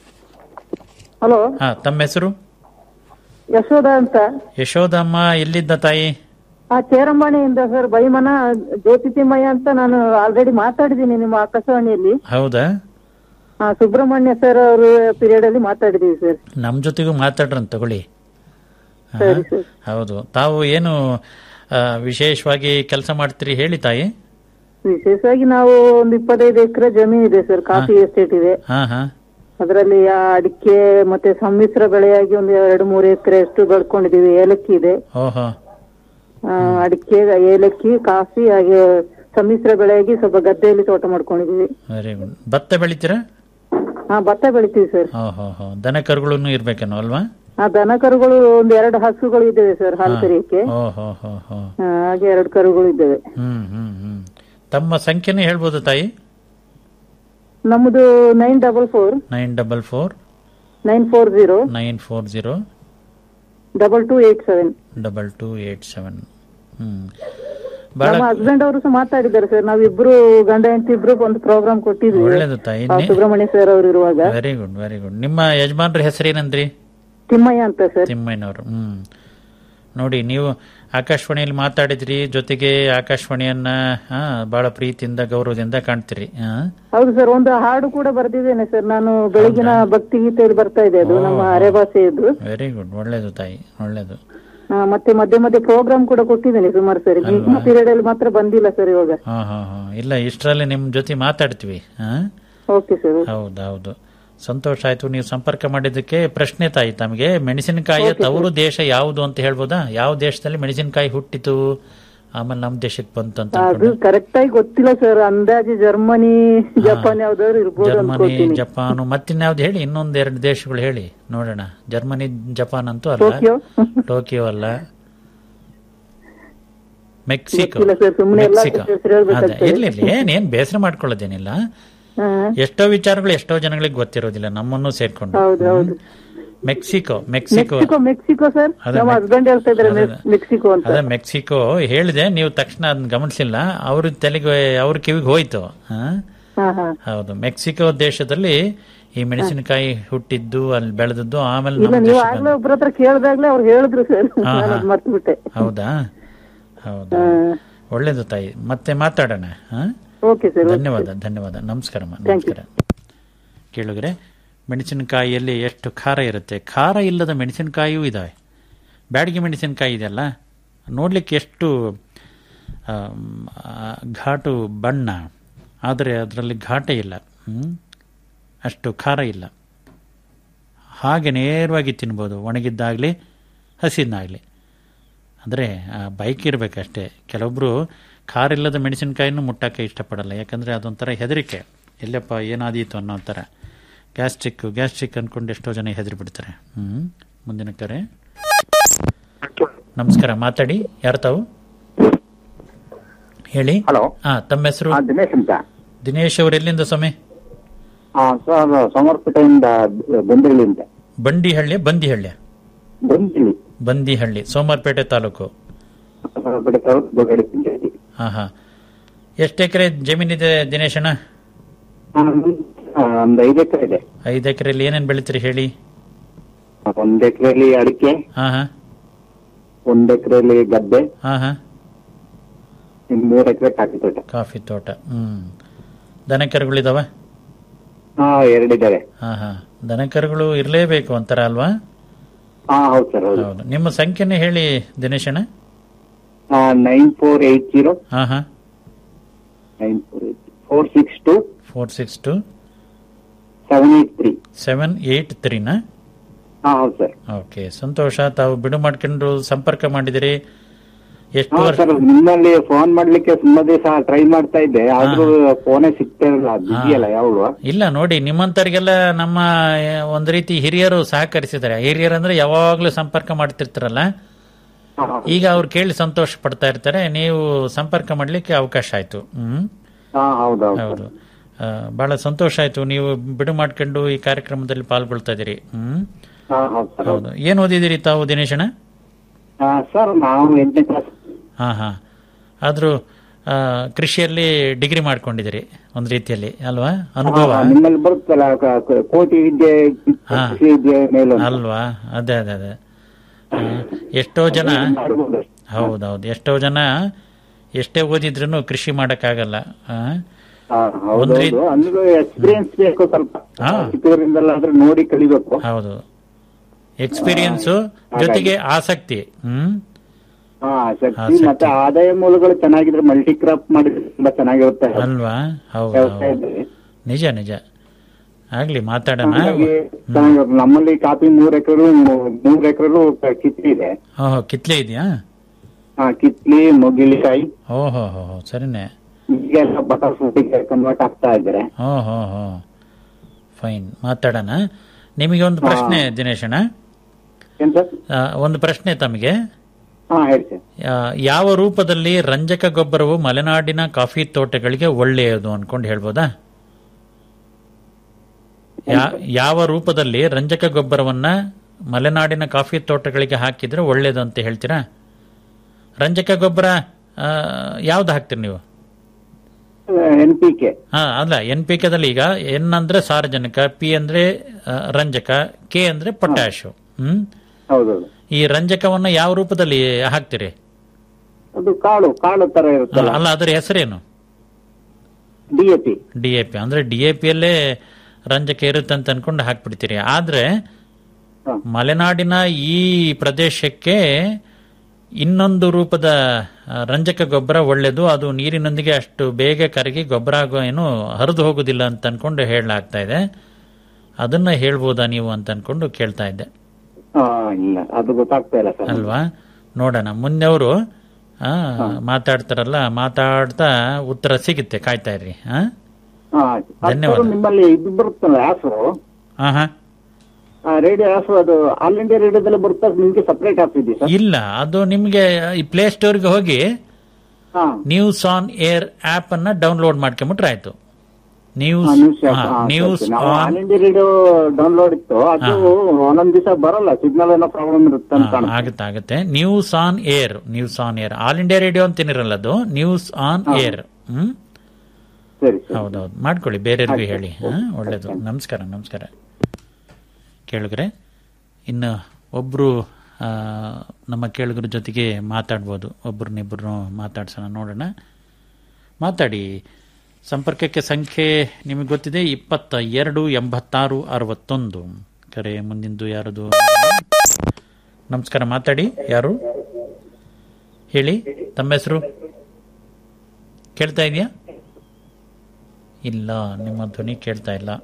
ಹಲೋ ಹಾ ತಮ್ಮ ಹೆಸರು ಯಶೋಧ ಅಂತ ಯಶೋದಮ್ಮ ಎಲ್ಲಿದ್ದ ತಾಯಿ ಆ ಚೇರಂಬಾಣಿಯಿಂದ ಸರ್ ಬೈಮನ ಜ್ಯೋತಿ ತಿಮ್ಮಯ್ಯ ಅಂತ ನಾನು ಆಲ್ರೆಡಿ ಮಾತಾಡಿದ್ದೀನಿ ನಿಮ್ಮ ಆಕಾಶವಾಣಿಯಲ್ಲಿ ಹೌದಾ ಆ, ಸುಬ್ರಹ್ಮಣ್ಯ ಸರ್ ಅವರು ಪೀರಿಯಡ್ ಅಲ್ಲಿ ಮಾತಾಡಿದೀವಿ ಸರ್ ನಮ್ಮ ಜೊತೆಗೂ ಮಾತಾಡ್ರಂತ ತಗೊಳ್ಳಿ ಹಾ, ಸರಿ ಸರ್ ಹೌದು ತಾವು ಏನು ಆ, ವಿಶೇಷವಾಗಿ ಕೆಲಸ ಮಾಡ್ತೀರಿ ಹೇಳಿ ತಾಯಿ ವಿಶೇಷವಾಗಿ ನಾವು ಒಂದು ಇಪ್ಪತ್ತೈದು ಎಕರೆ ಜಮೀನು ಇದೆ ಸರ್ ಕಾಫಿ ಎಸ್ಟೇಟ್ ಇದೆ ಹಾ ಹಾ ಅದರಲ್ಲಿ ಅಡಿಕೆ ಮತ್ತೆ ಸಮ್ಮಿಶ್ರ ಬೆಳೆಯಾಗಿ ಒಂದು ಎರಡು ಮೂರು ಎಕರೆ ಅಷ್ಟು ಬೆಳ್ಕೊಂಡಿದೀವಿ ಏಲಕ್ಕಿ ಇದೆ ಓಹೋ ಆ, ಅಡಿಕೆ ಏಲಕ್ಕಿ ಕಾಫಿ ಹಾಗೆ ಸಮ್ಮಿಶ್ರ ಬೆಳೆಯಾಗಿ ಸ್ವಲ್ಪ ಗದ್ದೆಯಲ್ಲಿ ತೋಟ ಮಾಡ್ಕೊಂಡಿದೀವಿ ವೆರಿ ಗುಡ್ ಭತ್ತ ಬೆಳಿತೀರಾ ಹಾ ಭತ್ತ ಬೆಳಿತೀವಿ ಸರ್ ಓಹೋ ಹೋ ದನ ಕರುಗಳನ್ನು ಇರ್ಬೇಕೇನೋ ಅಲ್ವಾ ಆ ದನ ಕರುಗಳು ಒಂದ್ ಎರಡು ಹಸುಗಳು ಇದ್ದೇವೆ ಸರ್ ಹಾಲು ಕರಿಯಕ್ಕೆ ಓಹೋ ಹೋ ಹೋ ಆ, ಹಾಗೆ ಎರಡು ಕರುಗಳು ಇದ್ದೇವೆ ಹ್ಮ್ ಹ್ಮ್ ಹ್ಮ್ ತಮ್ಮ ಸಂಖ್ಯೆನೇ ಹೇಳ್ಬೋದು ತಾಯಿ ನಮ್ಮದು nine double four nine double four nine four zero nine four zero double two eight seven double two eight seven hmm ಬಹಳ ನಮ್ಮ ಹಸ್ಬೆಂಡ್ ಅವರು ಸಹ ಮಾತಾಡಿದ್ದಾರೆ ಸರ್ ನಾವಿಬ್ರು ಗಂಡ ಹೆಂಡತಿ ಇಬ್ರು ಒಂದು ಪ್ರೋಗ್ರಾಮ್ ಕೊಟ್ಟಿದ್ವಿ ಒಳ್ಳೇದು ತಾಯಿ ಆ, ಸುಬ್ರಹ್ಮಣ್ಯ ಸರ್ ಅವರು ಇರುವಾಗ ವೆರಿ ಗುಡ್ ವೆರಿ ಗುಡ್ ನಿಮ್ಮ ಯಜಮಾನ್ರ ಹೆಸರೇನಂದ್ರಿ ತಿಮ್ಮಯ್ಯ ಅಂತ ಸರ್ ತಿಮ್ಮಯ್ಯನವರು ಹ್ಮ್ ನೋಡಿ ನೀವು ಆಕಾಶವಾಣಿಯಲ್ಲಿ ಮಾತಾಡಿದ್ರಿ ಜೊತೆಗೆ ಆಕಾಶವಾಣಿಯನ್ನ ಹಾ, ಬಹಳ ಪ್ರೀತಿಯಿಂದ ಗೌರವದಿಂದ ಕಾಣ್ತೀರಿ ಹೌದು ಸರ್ ಒಂದು ಹಾಡು ಕೂಡ ಬರ್ದಿದ್ದೇನೆ ಸರ್ ನಾನು ಬೆಳಗಿನ ಭಕ್ತಿ ಗೀತೆಯಲ್ಲಿ ಬರ್ತಾ ಇದೆ ಅದು ನಮ್ಮ ಅರೆಭಾಷೆಯದ್ದು ವೆರಿ ಗುಡ್ ಒಳ್ಳೇದು ತಾಯಿ ಒಳ್ಳೇದು ಆ, ಮತ್ತೆ ಮಧ್ಯೆ ಮಧ್ಯೆ ಪ್ರೋಗ್ರಾಮ್ ಕೂಡ ಕೊಟ್ಟಿದ್ದೇನೆ ಸುಮಾರು ಸರಿ ನಿಮ್ಮ ಪೀರಿಯಡ್ ಅಲ್ಲಿ ಮಾತ್ರ ಬಂದಿಲ್ಲ ಸರ್ ಇವಾಗ ಹಾ ಹಾ ಹಾ ಇಲ್ಲ ಇಷ್ಟರಲ್ಲಿ ನಿಮ್ ಜೊತೆ ಮಾತಾಡ್ತೀವಿ ಹಾ ಓಕೆ ಸರ್ ಹೌದೌದು ಸಂತೋಷ ಆಯ್ತು ನೀವು ಸಂಪರ್ಕ ಮಾಡಿದ್ದಕ್ಕೆ ಪ್ರಶ್ನೆ ತಾಯಿ ತಮಗೆ ಮೆಣಸಿನಕಾಯಿಯ ತವರು ದೇಶ ಯಾವುದು ಅಂತ ಹೇಳ್ಬೋದಾ ಯಾವ ದೇಶದಲ್ಲಿ ಮೆಣಸಿನಕಾಯಿ ಹುಟ್ಟಿತು ಆಮೇಲೆ ನಮ್ಮ ದೇಶಕ್ಕೆ ಬಂತು ಅಂತ ಅದು ಕರೆಕ್ಟ್ ಆಗಿ ಗೊತ್ತಿಲ್ಲ ಸರ್ ಅಂದಾಜು ಜರ್ಮನಿ ಜಪಾನ್ ಯಾವ್ದಾದ್ರು ಇರ್ಬೋದು ಜರ್ಮನಿ ಅನ್ಕೋತೀನಿ ಜಪಾನು ಮತ್ತಿನ್ಯಾವ್ದು ಹೇಳಿ ಇನ್ನೊಂದ್ ಎರಡು ದೇಶಗಳು ಹೇಳಿ ನೋಡೋಣ ಜರ್ಮನಿ ಜಪಾನ್ ಅಂತೂ ಅಲ್ಲ ಟೋಕಿಯೋ ಟೋಕಿಯೋ ಅಲ್ಲ ಮೆಕ್ಸಿಕೋ ಗೊತ್ತಿಲ್ಲ ಸರ್, ಸುಮ್ನೆ ಎಲ್ಲ ಮೆಕ್ಸಿಕೋ ಹೆಸರು ಹೇಳ್ಬೇಕಾಗ್ತದೆ. ಅದೇ ಇರ್ಲಿ ಇರ್ಲಿ ಏನೇನ್ ಬೇಸರ ಮಾಡ್ಕೊಳ್ಳೋದೇನಿಲ್ಲ ಹಾ, ಎಷ್ಟೋ ವಿಚಾರಗಳು ಎಷ್ಟೋ ಜನಗಳಿಗೆ ಗೊತ್ತಿರೋದಿಲ್ಲ ನಮ್ಮನ್ನು ಸೇರ್ಕೊಂಡು ಹೌದು ಹೌದು Mexico Mexico Mexico Mexico sir ಅದೇ ನಮ್ಮ ಮೆಕ್- ಹಸ್ಬೆಂಡ್ ಹೇಳ್ತಾ ಇದಾರೆ ಅದೇ- ಮೆಕ್ಸಿಕೋ ಅಂತ ಅದೇ ಮೆಕ್ಸಿಕೋ ಹೇಳಿದೆ ನೀವು ತಕ್ಷಣ ಅದನ್ನ ಗಮನಿಸಿಲ್ಲ ಅವ್ರ ತಲೆಗೆ ಅವ್ರ ಕಿವಿಗೆ ಹೋಯ್ತು ಹಾ ಹಾ ಹಾ ಹೌದು ಮೆಕ್ಸಿಕೋ ದೇಶದಲ್ಲಿ ಈ ಮೆಣಸಿನಕಾಯಿ ಹುಟ್ಟಿದ್ದು ಅಲ್ಲಿ ಬೆಳೆದದ್ದು ಆಮೇಲೆ ಇಲ್ಲ ನಮ್ಮ ನೀವು ದೇಶಕ್ಕೆ ಆಗ್ಲೇ ಒಬ್ರ ಹತ್ರ ಕೇಳ್ದಾಗ್ಲೇ ಅವ್ರು ಹೇಳಿದ್ರು ಸರ್ ಹಾ, ನಾನು ಹಾ. ಅದ್ ಮರ್ತು ಬಿಟ್ಟೆ ಹೌದಾ ಹೌದಾ ಒಳ್ಳೇದು ತಾಯಿ ಮತ್ತೆ ಮಾತಾಡೋಣ ಹಾ ಓಕೆ ಸರ್ ಧನ್ಯವಾದ ಧನ್ಯವಾದ ನಮಸ್ಕಾರಮ್ಮ ನಮಸ್ಕಾರ ಕೇಳಿದ್ರೆ ಮೆಣಸಿನಕಾಯಿಯಲ್ಲಿ ಎಷ್ಟು ಖಾರ ಇರುತ್ತೆ ಖಾರ ಇಲ್ಲದ ಮೆಣಸಿನಕಾಯಿಯೂ ಇದಾವೆ ಬ್ಯಾಡಗಿ ಮೆಣಸಿನಕಾಯಿ ಇದೆಯಲ್ಲ ನೋಡ್ಲಿಕ್ಕೆ ಎಷ್ಟು ಆಮ್, ಆ, ಘಾಟು ಬಣ್ಣ ಆದರೆ ಅದರಲ್ಲಿ ಘಾಟೆ ಇಲ್ಲ ಹ್ಮ್? ಅಷ್ಟು ಖಾರ ಇಲ್ಲ ಹಾಗೆ ನೇರವಾಗಿ ತಿನ್ಬೋದು ಒಣಗಿದ್ದಾಗಲಿ ಹಸಿದ್ದಾಗಲಿ ಅಂದರೆ ಬೈಕ್ ಇರಬೇಕಷ್ಟೇ ಕೆಲವೊಬ್ಬರು ಖಾರ ಇಲ್ಲದ ಮೆಣಸಿನಕಾಯಿನೂ ಮುಟ್ಟಕ್ಕೆ ಇಷ್ಟಪಡಲ್ಲ ಯಾಕಂದರೆ ಅದೊಂಥರ ಹೆದರಿಕೆ ಎಲ್ಲಪ್ಪ ಏನಾದೀತು ಅನ್ನೋ ಥರ ಗ್ಯಾಸ್ಟ್ರಿಕ್ ಗ್ಯಾಸ್ಟ್ರಿಕ್ ಅಂದ್ಕೊಂಡು ಎಷ್ಟೋ ಜನ ಹೆದರಿ ಬಿಡ್ತಾರೆ ಹ್ಞೂ ಮುಂದಿನ ಕರೆ ನಮಸ್ಕಾರ ಮಾತಾಡಿ ಯಾರು ತಾವು ಹೇಳಿ ಹಲೋ ಹಾಂ ತಮ್ಮ ಹೆಸರು ದಿನೇಶ್ ಅಂತ ದಿನೇಶ್ ಅವರು ಎಲ್ಲಿಂದ ಸ್ವಾಮಿ ಹಾ ಸರ್ ಸೋಮವಾರಪೇಟೆಯಿಂದ ಬಂದಿರಲಿ ಅಂತ ಬಂಡಿಹಳ್ಳಿ ಬಂದಿಹಳ್ಳಿ ಬಂದಿರಲಿ ಬಂದಿಹಳ್ಳಿ ಸೋಮವಾರಪೇಟೆ ತಾಲೂಕು ಸೋಮವಾರಪೇಟೆ ತಾಲೂಕು ಬೊಗಡಿ ಪಂಚಾಯತಿ ಹಾಂ ಹಾಂ ಎಷ್ಟು ಎಕರೆ ಜಮೀನಿದೆ ದಿನೇಶಣ್ಣ ಒಂದು ಐದು ಎಕರೆ ಇದೆ ಐದು ಎಕರೆಯಲ್ಲಿ ಏನೇನು ಬೆಳಿತೀರಿ ಹೇಳಿ ಒಂದ್ ಎಕರೆಯಲ್ಲಿ ಅಡಿಕೆ ಹಾಂ ಹಾಂ ಒಂದ್ ಎಕರೆಯಲ್ಲಿ ಗದ್ದೆ ಹಾಂ ಹಾಂ ಇನ್ ಮೂರ್ ಎಕರೆ ಕಾಫಿ ತೋಟ ಕಾಫಿ ತೋಟ ಹ್ಮ್ ದನಕರುಗಳಿದಾವ ಹಾ ಎರಡಿದ್ದಾರೆ ಹಾಂ ಹಾಂ ದನಕರುಗಳು ಇರಲೇಬೇಕು ಅಂತಾರ ಅಲ್ವಾ ಹಾ ಹೌದು ಸರ್ ಹೌದು ಹೌದು ನಿಮ್ಮ ಸಂಖ್ಯೆನೇ ಹೇಳಿ ದಿನೇಶಣ್ಣ ನೈನ್ ಫೋರ್ ಏಟ್ ಜೀರೋ ಹಾಂ ಹಾಂ nine four eight four six two four six two seven eight three seven eight ತ್ರೀನಾ ಹಾ ಹೌದು ಸರ್ ಓಕೆ ಸಂತೋಷ ತಾವು ಬಿಡು ಮಾಡ್ಕೊಂಡು ಸಂಪರ್ಕ ಮಾಡಿದಿರಿ ಎಷ್ಟು ಹಾ ವರ್ಷ ಸರ್ ನಿಮ್ಮಲ್ಲಿ ಫೋನ್ ಮಾಡ್ಲಿಕ್ಕೆ ತುಂಬಾ ದಿವಸ ಟ್ರೈ ಮಾಡ್ತಾ ಇದ್ದೆ ಆದ್ರೂ ಫೋನೇ ಸಿಗ್ತಾ ಇರಲ್ಲ ಬಿಜಿ ಅಲ್ಲ ಯಾವಾಗ ಇಲ್ಲ ನೋಡಿ ನಿಮ್ಮಂತರಿಗೆಲ್ಲ ನಮ್ಮ ಆ, ಒಂದ್ ರೀತಿ ಹಿರಿಯರು ಸಹಕರಿಸಿದ್ದಾರೆ ಹಿರಿಯರು ಅಂದ್ರೆ ಯಾವಾಗ್ಲೂ ಸಂಪರ್ಕ ಮಾಡ್ತಿರ್ತಾರಲ್ಲ ಈಗ ಅವ್ರು ಕೇಳಿ ಸಂತೋಷ ಪಡ್ತಾ ಇರ್ತಾರೆ ನೀವು ಸಂಪರ್ಕ ಮಾಡ್ಲಿಕ್ಕೆ ಅವಕಾಶ ಆಯ್ತು ಹ್ಮ್ ಹಾ ಹೌದೌದು ಹೌದು ಆ, ಬಹಳ ಸಂತೋಷ ಆಯ್ತು ನೀವು ಬಿಡು ಮಾಡ್ಕೊಂಡು ಈ ಕಾರ್ಯಕ್ರಮದಲ್ಲಿ ಪಾಲ್ಗೊಳ್ತಾ ಇದೀರಿ ಹ್ಮ್ ಹಾ ಹೌದು ಸರ್ ಹೌದು ಏನ್ ಓದಿದಿರಿ ತಾವು ದಿನೇಶಣ್ಣ ಹಾ ಸರ್ ನಾವು ಎಂಟನೇ ಕ್ಲಾಸ್ ಹಾ ಹಾ ಆದ್ರೂ ಆ, ಕೃಷಿಯಲ್ಲಿ ಡಿಗ್ರಿ ಮಾಡ್ಕೊಂಡಿದ್ದೀರಿ ಒಂದ್ ರೀತಿಯಲ್ಲಿ ಅಲ್ವಾ ಅನುಭವ ನಿಮ್ಮಲ್ಲಿ ಬರುತ್ತಲ್ಲ ಕ- ಕ- ಕೋಟಿ ವಿದ್ಯೆ ಹಾ. ಕೃಷಿ ವಿದ್ಯೆ ಮೇಲೂ ಅಲ್ವಾ ಅದೇ ಅದೇ ಅದೇ ಆ, ಎಷ್ಟೋ ಜನ ಮಾಡ್ಬೋದು. ಹೌದೌದು ಎಷ್ಟೋ ಜನ ಎಷ್ಟೇ ಓದಿದ್ರು ಕೃಷಿ ಮಾಡಕ್ಕಾಗಲ್ಲ ಆ? ಹಾ, ಒಂದ್ ರೀತಿ- ಹೌದೌದು ಅಂದ್ರೆ ಎಕ್ಸ್ಪೀರಿಯನ್ಸ್ ಬೇಕು ಸ್ವಲ್ಪ ಹಾ. ಚಿಕ್ಕವರಿಂದಲಾದ್ರೂ ನೋಡಿ ಕಲಿಬೇಕು ಹೌದು ಎಕ್ಸ್ಪೀರಿಯನ್ಸು ಜೊತೆಗೆ ಆಸಕ್ತಿ ಹ್ಮ್ ಹಾ ಶಕ್ತಿ ಆಸಕ್ತಿ. ಮತ್ತೆ ಆದಾಯ ಮೂಲಗಳು ಚೆನ್ನಾಗಿದ್ರೆ ಮಲ್ಟಿ ಕ್ರಾಪ್ ಮಾಡಿದ್ರೆ ತುಂಬಾ ಚೆನ್ನಾಗಿರುತ್ತೆ ಅಲ್ವಾ ಹೌದು ಹೌದು ವ್ಯವಸಾಯದಲ್ಲಿ ನಿಜ ನಿಜ ಆಗ್ಲಿ ಮಾತಾಡೋಣ ಹಾಗಾಗಿ ಚೆನ್ನಾಗಿರುತ್ತೆ. ನಮ್ಮಲ್ಲಿ ಕಾಫಿ ಮೂರ್ ಎಕರೆ ಮೂರ್ ಎಕರೆಲು ಕಿತ್ಲಿ ಇದೆ ಓಹೋ ಕಿತ್ಲೆ ಇದೆಯಾ ಹಾ ಕಿತ್ಲಿ ಮೊಗಿಲಿಕಾಯಿ ಓಹೋ ಹೋ ಹೋ ಸರಿನೇ ಈಗೆಲ್ಲ ಬಟರ್ ಫ್ರೂಟಿಗೆ ಕನ್ವರ್ಟ್ ಆಗ್ತಾ ಇದ್ದಾರೆ ಹೋ ಹೋ ಹೋ ಫೈನ್ ಮಾತಾಡೋಣ ನಿಮಗೆ ಒಂದು ಪ್ರಶ್ನೆ ದಿನೇಶಣ್ಣ ಏನ್ ಸರ್ ಆ, ಒಂದು ಪ್ರಶ್ನೆ ತಮಗೆ ಹಾ ಹೇಳಿ ಸರ್ ಆ, ಯಾವ ರೂಪದಲ್ಲಿ ರಂಜಕ ಗೊಬ್ಬರವು ಮಲೆನಾಡಿನ ಕಾಫಿ ತೋಟಗಳಿಗೆ ಒಳ್ಳೆಯದು ಅನ್ಕೊಂಡು ಹೇಳ್ಬೋದಾ ಯಾ- ಯಾವ ರೂಪದಲ್ಲಿ ರಂಜಕ ಗೊಬ್ಬರವನ್ನ ಮಲೆನಾಡಿನ ಕಾಫಿ ತೋಟಗಳಿಗೆ ಹಾಕಿದ್ರೆ ಒಳ್ಳೇದು ಅಂತ ಹೇಳ್ತೀರಾ ರಂಜಕ ಗೊಬ್ಬರ ಆ, ಯಾವ್ದು ಹಾಕ್ತೀರಿ ನೀವು ಎನ್ ಪಿ ಕೆ ಹಾ ಅಲ್ಲ ಎನ್ ಪಿ ಕೆದಲ್ಲಿ ಈಗ ಎನ್ ಅಂದ್ರೆ ಸಾರಜನಕ ಪಿ ಅಂದ್ರೆ ಆ, ರಂಜಕ ಕೆ ಅಂದ್ರೆ ಪೊಟ್ಯಾಶ್ ಹ್ಮ್ ಹೌದೌದು ಈ ರಂಜಕವನ್ನ ಯಾವ ರೂಪದಲ್ಲಿ ಹಾಕ್ತೀರಿ ಅದು ಕಾಳು ಕಾಳು ತರ ಇರುತ್ತಲ್ಲ ಅಲ್ಲ ಅದರ ಹೆಸರೇನು D A P D A P ಅಂದ್ರೆ ಡಿ ಎ ಪಿಯಲ್ಲೇ ರಂಜಕ ಇರುತ್ತೆ ಅಂತ ಅನ್ಕೊಂಡು ಹಾಕ್ಬಿಡ್ತೀರಿ ಆದ್ರೆ ಹಾ. ಮಲೆನಾಡಿನ ಈ ಪ್ರದೇಶಕ್ಕೆ ಇನ್ನೊಂದು ರೂಪದ ಆ, ರಂಜಕ ಗೊಬ್ಬರ ಒಳ್ಳೆಯದು ಅದು ನೀರಿನೊಂದಿಗೆ ಅಷ್ಟು ಬೇಗ ಕರಗಿ ಗೊಬ್ಬರ ಆಗೋ ಏನು ಹರಿದು ಹೋಗುದಿಲ್ಲ ಅಂತ ಅನ್ಕೊಂಡು ಹೇಳಲಾಗ್ತಾ ಇದೆ ಅದನ್ನ ಹೇಳ್ಬೋದಾ ನೀವು ಅಂತ ಅನ್ಕೊಂಡು ಕೇಳ್ತಾ ಇದ್ದೆ ಹಾ ಇಲ್ಲ ಅದು ಗೊತ್ತಾಗ್ತಾ ಇಲ್ಲ ಸರ್ ಅಲ್ವಾ ನೋಡೋಣ ಮುಂದೆ ಅವರು ಮಾತಾಡ್ತಾರಲ್ಲ ಮಾತಾಡ್ತಾ ಉತ್ತರ ಸಿಗುತ್ತೆ ಕಾಯ್ತಾ ಇರ್ರಿ ಹಾ ಹಾ ಧನ್ಯವಾದ. ಅದು ನಿಮ್ಮಲ್ಲಿ ಇದು ಬರುತ್ತಲ್ಲ ಆಸು ಹಾ ಹಾ ರೇಡಿಯೋ ಆಸು ಅದು ಆಲ್ ಇಂಡಿಯಾ ರೇಡಿಯೋದಲ್ಲಿ ಬರುತ್ತಾ ನಿಮ್ಗೆ ಸಪರೇಟ್ ಆಪ್ ಇದೆ ಸರ್ ಇಲ್ಲ ಅದು ನಿಮ್ಗೆ ಈ ಪ್ಲೇ ಸ್ಟೋರ್ಗೆ ಹೋಗಿ ಹಾ ನ್ಯೂಸ್ ಆನ್ ಏರ್ ಆಪ್ ಅನ್ನ ಡೌನ್ಲೋಡ್ ಮಾಡ್ಕೊಂಬಿಟ್ರೆ ಆಯ್ತು ನ್ಯೂಸ್ ಹಾ, ನ್ಯೂಸ್ ಆಪ್. ಹಾ, ಹಾ, ನ್ಯೂಸ್ ಸರಿ, ಸರಿ. ನಾವು on All India Radio download ಇತ್ತು ಅದು ಒಂದೊಂದ್ ದಿವಸ ಬರಲ್ಲ ಸಿಗ್ನಲ್ ಏನೋ ಪ್ರಾಬ್ಲಮ್ ಇರುತ್ತೆ ಅಂತ ಹಾ, ಕಾಣುತ್ತೆ ಆಗುತ್ತೆ ಆಗುತ್ತೆ news on air news on air All India radio ಅಂತೇನಿರಲ್ಲ ಅದು ನ್ಯೂಸ್ ಆನ್ ಏರ್ ಹ್ಮ್ ಸರಿ ಸರಿ ಹೌದೌದು ಮಾಡ್ಕೊಳ್ಳಿ ಬೇರೆಯವ್ರಿಗೆ ಹೇಳಿ ಹಾ, ಒಳ್ಳೇದು ನಮಸ್ಕಾರ ನಮಸ್ಕಾರ ಕೇಳಿದ್ರೆ ಇನ್ನು ಒಬ್ರು ಆ, ನಮ್ಮ ಕೇಳುಗರ ಜೊತೆಗೆ ಮಾತಾಡ್ಬೋದು ಒಬ್ರನ್ನಿಬ್ಬರು ಮಾತಾಡ್ಸೋಣ ನೋಡೋಣ ಮಾತಾಡಿ ಸಂಪರ್ಕಕ್ಕೆ ಸಂಖ್ಯೆ ನಿಮಗೆ ಗೊತ್ತಿದೆ ಇಪ್ಪತ್ತ ಎರಡು ಎಂಬತ್ತಾರು ಅರವತ್ತೊಂದು ಕರೆ ಮುಂದಿಂದು ಯಾರದು ನಮಸ್ಕಾರ ಮಾತಾಡಿ ಯಾರು ಹೇಳಿ ತಮ್ಮ ಹೆಸರು ಕೇಳ್ತಾ ಇದೆಯಾ ಇಲ್ಲ ನಿಮ್ಮ ಧ್ವನಿ ಕೇಳ್ತಾ ಇಲ್ಲ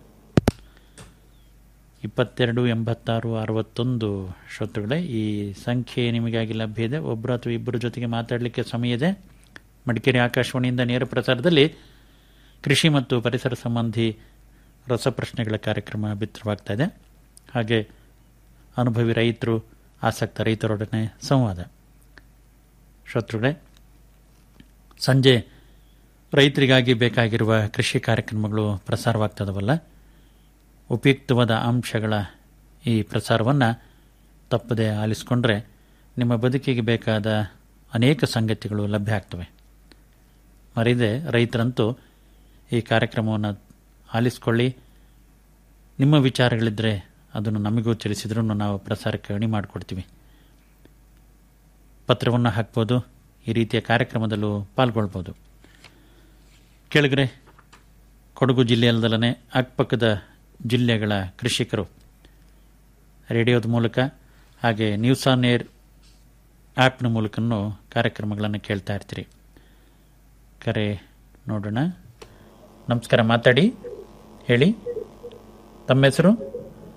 ಇಪ್ಪತ್ತೆರಡು ಎಂಬತ್ತಾರು ಅರವತ್ತೊಂದು ಶ್ರೋತೃಗಳೇ ಈ ಸಂಖ್ಯೆ ನಿಮಗಾಗಿ ಲಭ್ಯ ಇದೆ ಒಬ್ಬರು ಅಥವಾ ಇಬ್ಬರ ಜೊತೆಗೆ ಮಾತಾಡಲಿಕ್ಕೆ ಸಮಯ ಇದೆ ಮಡಿಕೇರಿ ಆಕಾಶವಾಣಿಯಿಂದ ನೇರ ಪ್ರಸಾರದಲ್ಲಿ ಕೃಷಿ ಮತ್ತು ಪರಿಸರ ಸಂಬಂಧಿ ರಸಪ್ರಶ್ನೆಗಳ ಕಾರ್ಯಕ್ರಮ ಬಿತ್ತರವಾಗ್ತಾ ಇದೆ ಹಾಗೆ ಅನುಭವಿ ರೈತರು ಆಸಕ್ತ ರೈತರೊಡನೆ ಸಂವಾದ ಶ್ರೋತೃಗಳೇ ಸಂಜೆ ರೈತರಿಗಾಗಿ ಬೇಕಾಗಿರುವ ಕೃಷಿ ಕಾರ್ಯಕ್ರಮಗಳು ಪ್ರಸಾರವಾಗ್ತದವಲ್ಲ ಉಪಯುಕ್ತವಾದ ಅಂಶಗಳ ಈ ಪ್ರಸಾರವನ್ನು ತಪ್ಪದೆ ಆಲಿಸಿಕೊಂಡ್ರೆ ನಿಮ್ಮ ಬದುಕಿಗೆ ಬೇಕಾದ ಅನೇಕ ಸಂಗತಿಗಳು ಲಭ್ಯ ಆಗ್ತವೆ ಮರಿದೆ ರೈತರಂತೂ ಈ ಕಾರ್ಯಕ್ರಮವನ್ನು ಆಲಿಸ್ಕೊಳ್ಳಿ ನಿಮ್ಮ ವಿಚಾರಗಳಿದ್ದರೆ ಅದನ್ನು ನಮಗೂ ತಿಳಿಸಿದ್ರೂ ನಾವು ಪ್ರಸಾರಕ್ಕೆ ಅಣಿ ಮಾಡಿಕೊಡ್ತೀವಿ ಪತ್ರವನ್ನು ಹಾಕ್ಬೋದು ಈ ರೀತಿಯ ಕಾರ್ಯಕ್ರಮದಲ್ಲೂ ಪಾಲ್ಗೊಳ್ಬೋದು ಕೆಳಗರೆ ಕೊಡಗು ಜಿಲ್ಲೆಯಲ್ಲದಲ್ಲೇ ಅಕ್ಕಪಕ್ಕದ ಜಿಲ್ಲೆಗಳ ಕೃಷಿಕರು ರೇಡಿಯೋದ ಮೂಲಕ ಹಾಗೆ ನ್ಯೂಸ್ ಆನ್ ಏರ್ ಆ್ಯಪ್ನ ಮೂಲಕನೂ ಕಾರ್ಯಕ್ರಮಗಳನ್ನು ಕೇಳ್ತಾ ಇರ್ತೀರಿ ಕರೆ ನೋಡೋಣ ನಮಸ್ಕಾರ ಮಾತಾಡಿ ಹೇಳಿ ತಮ್ಮ ಹೆಸರು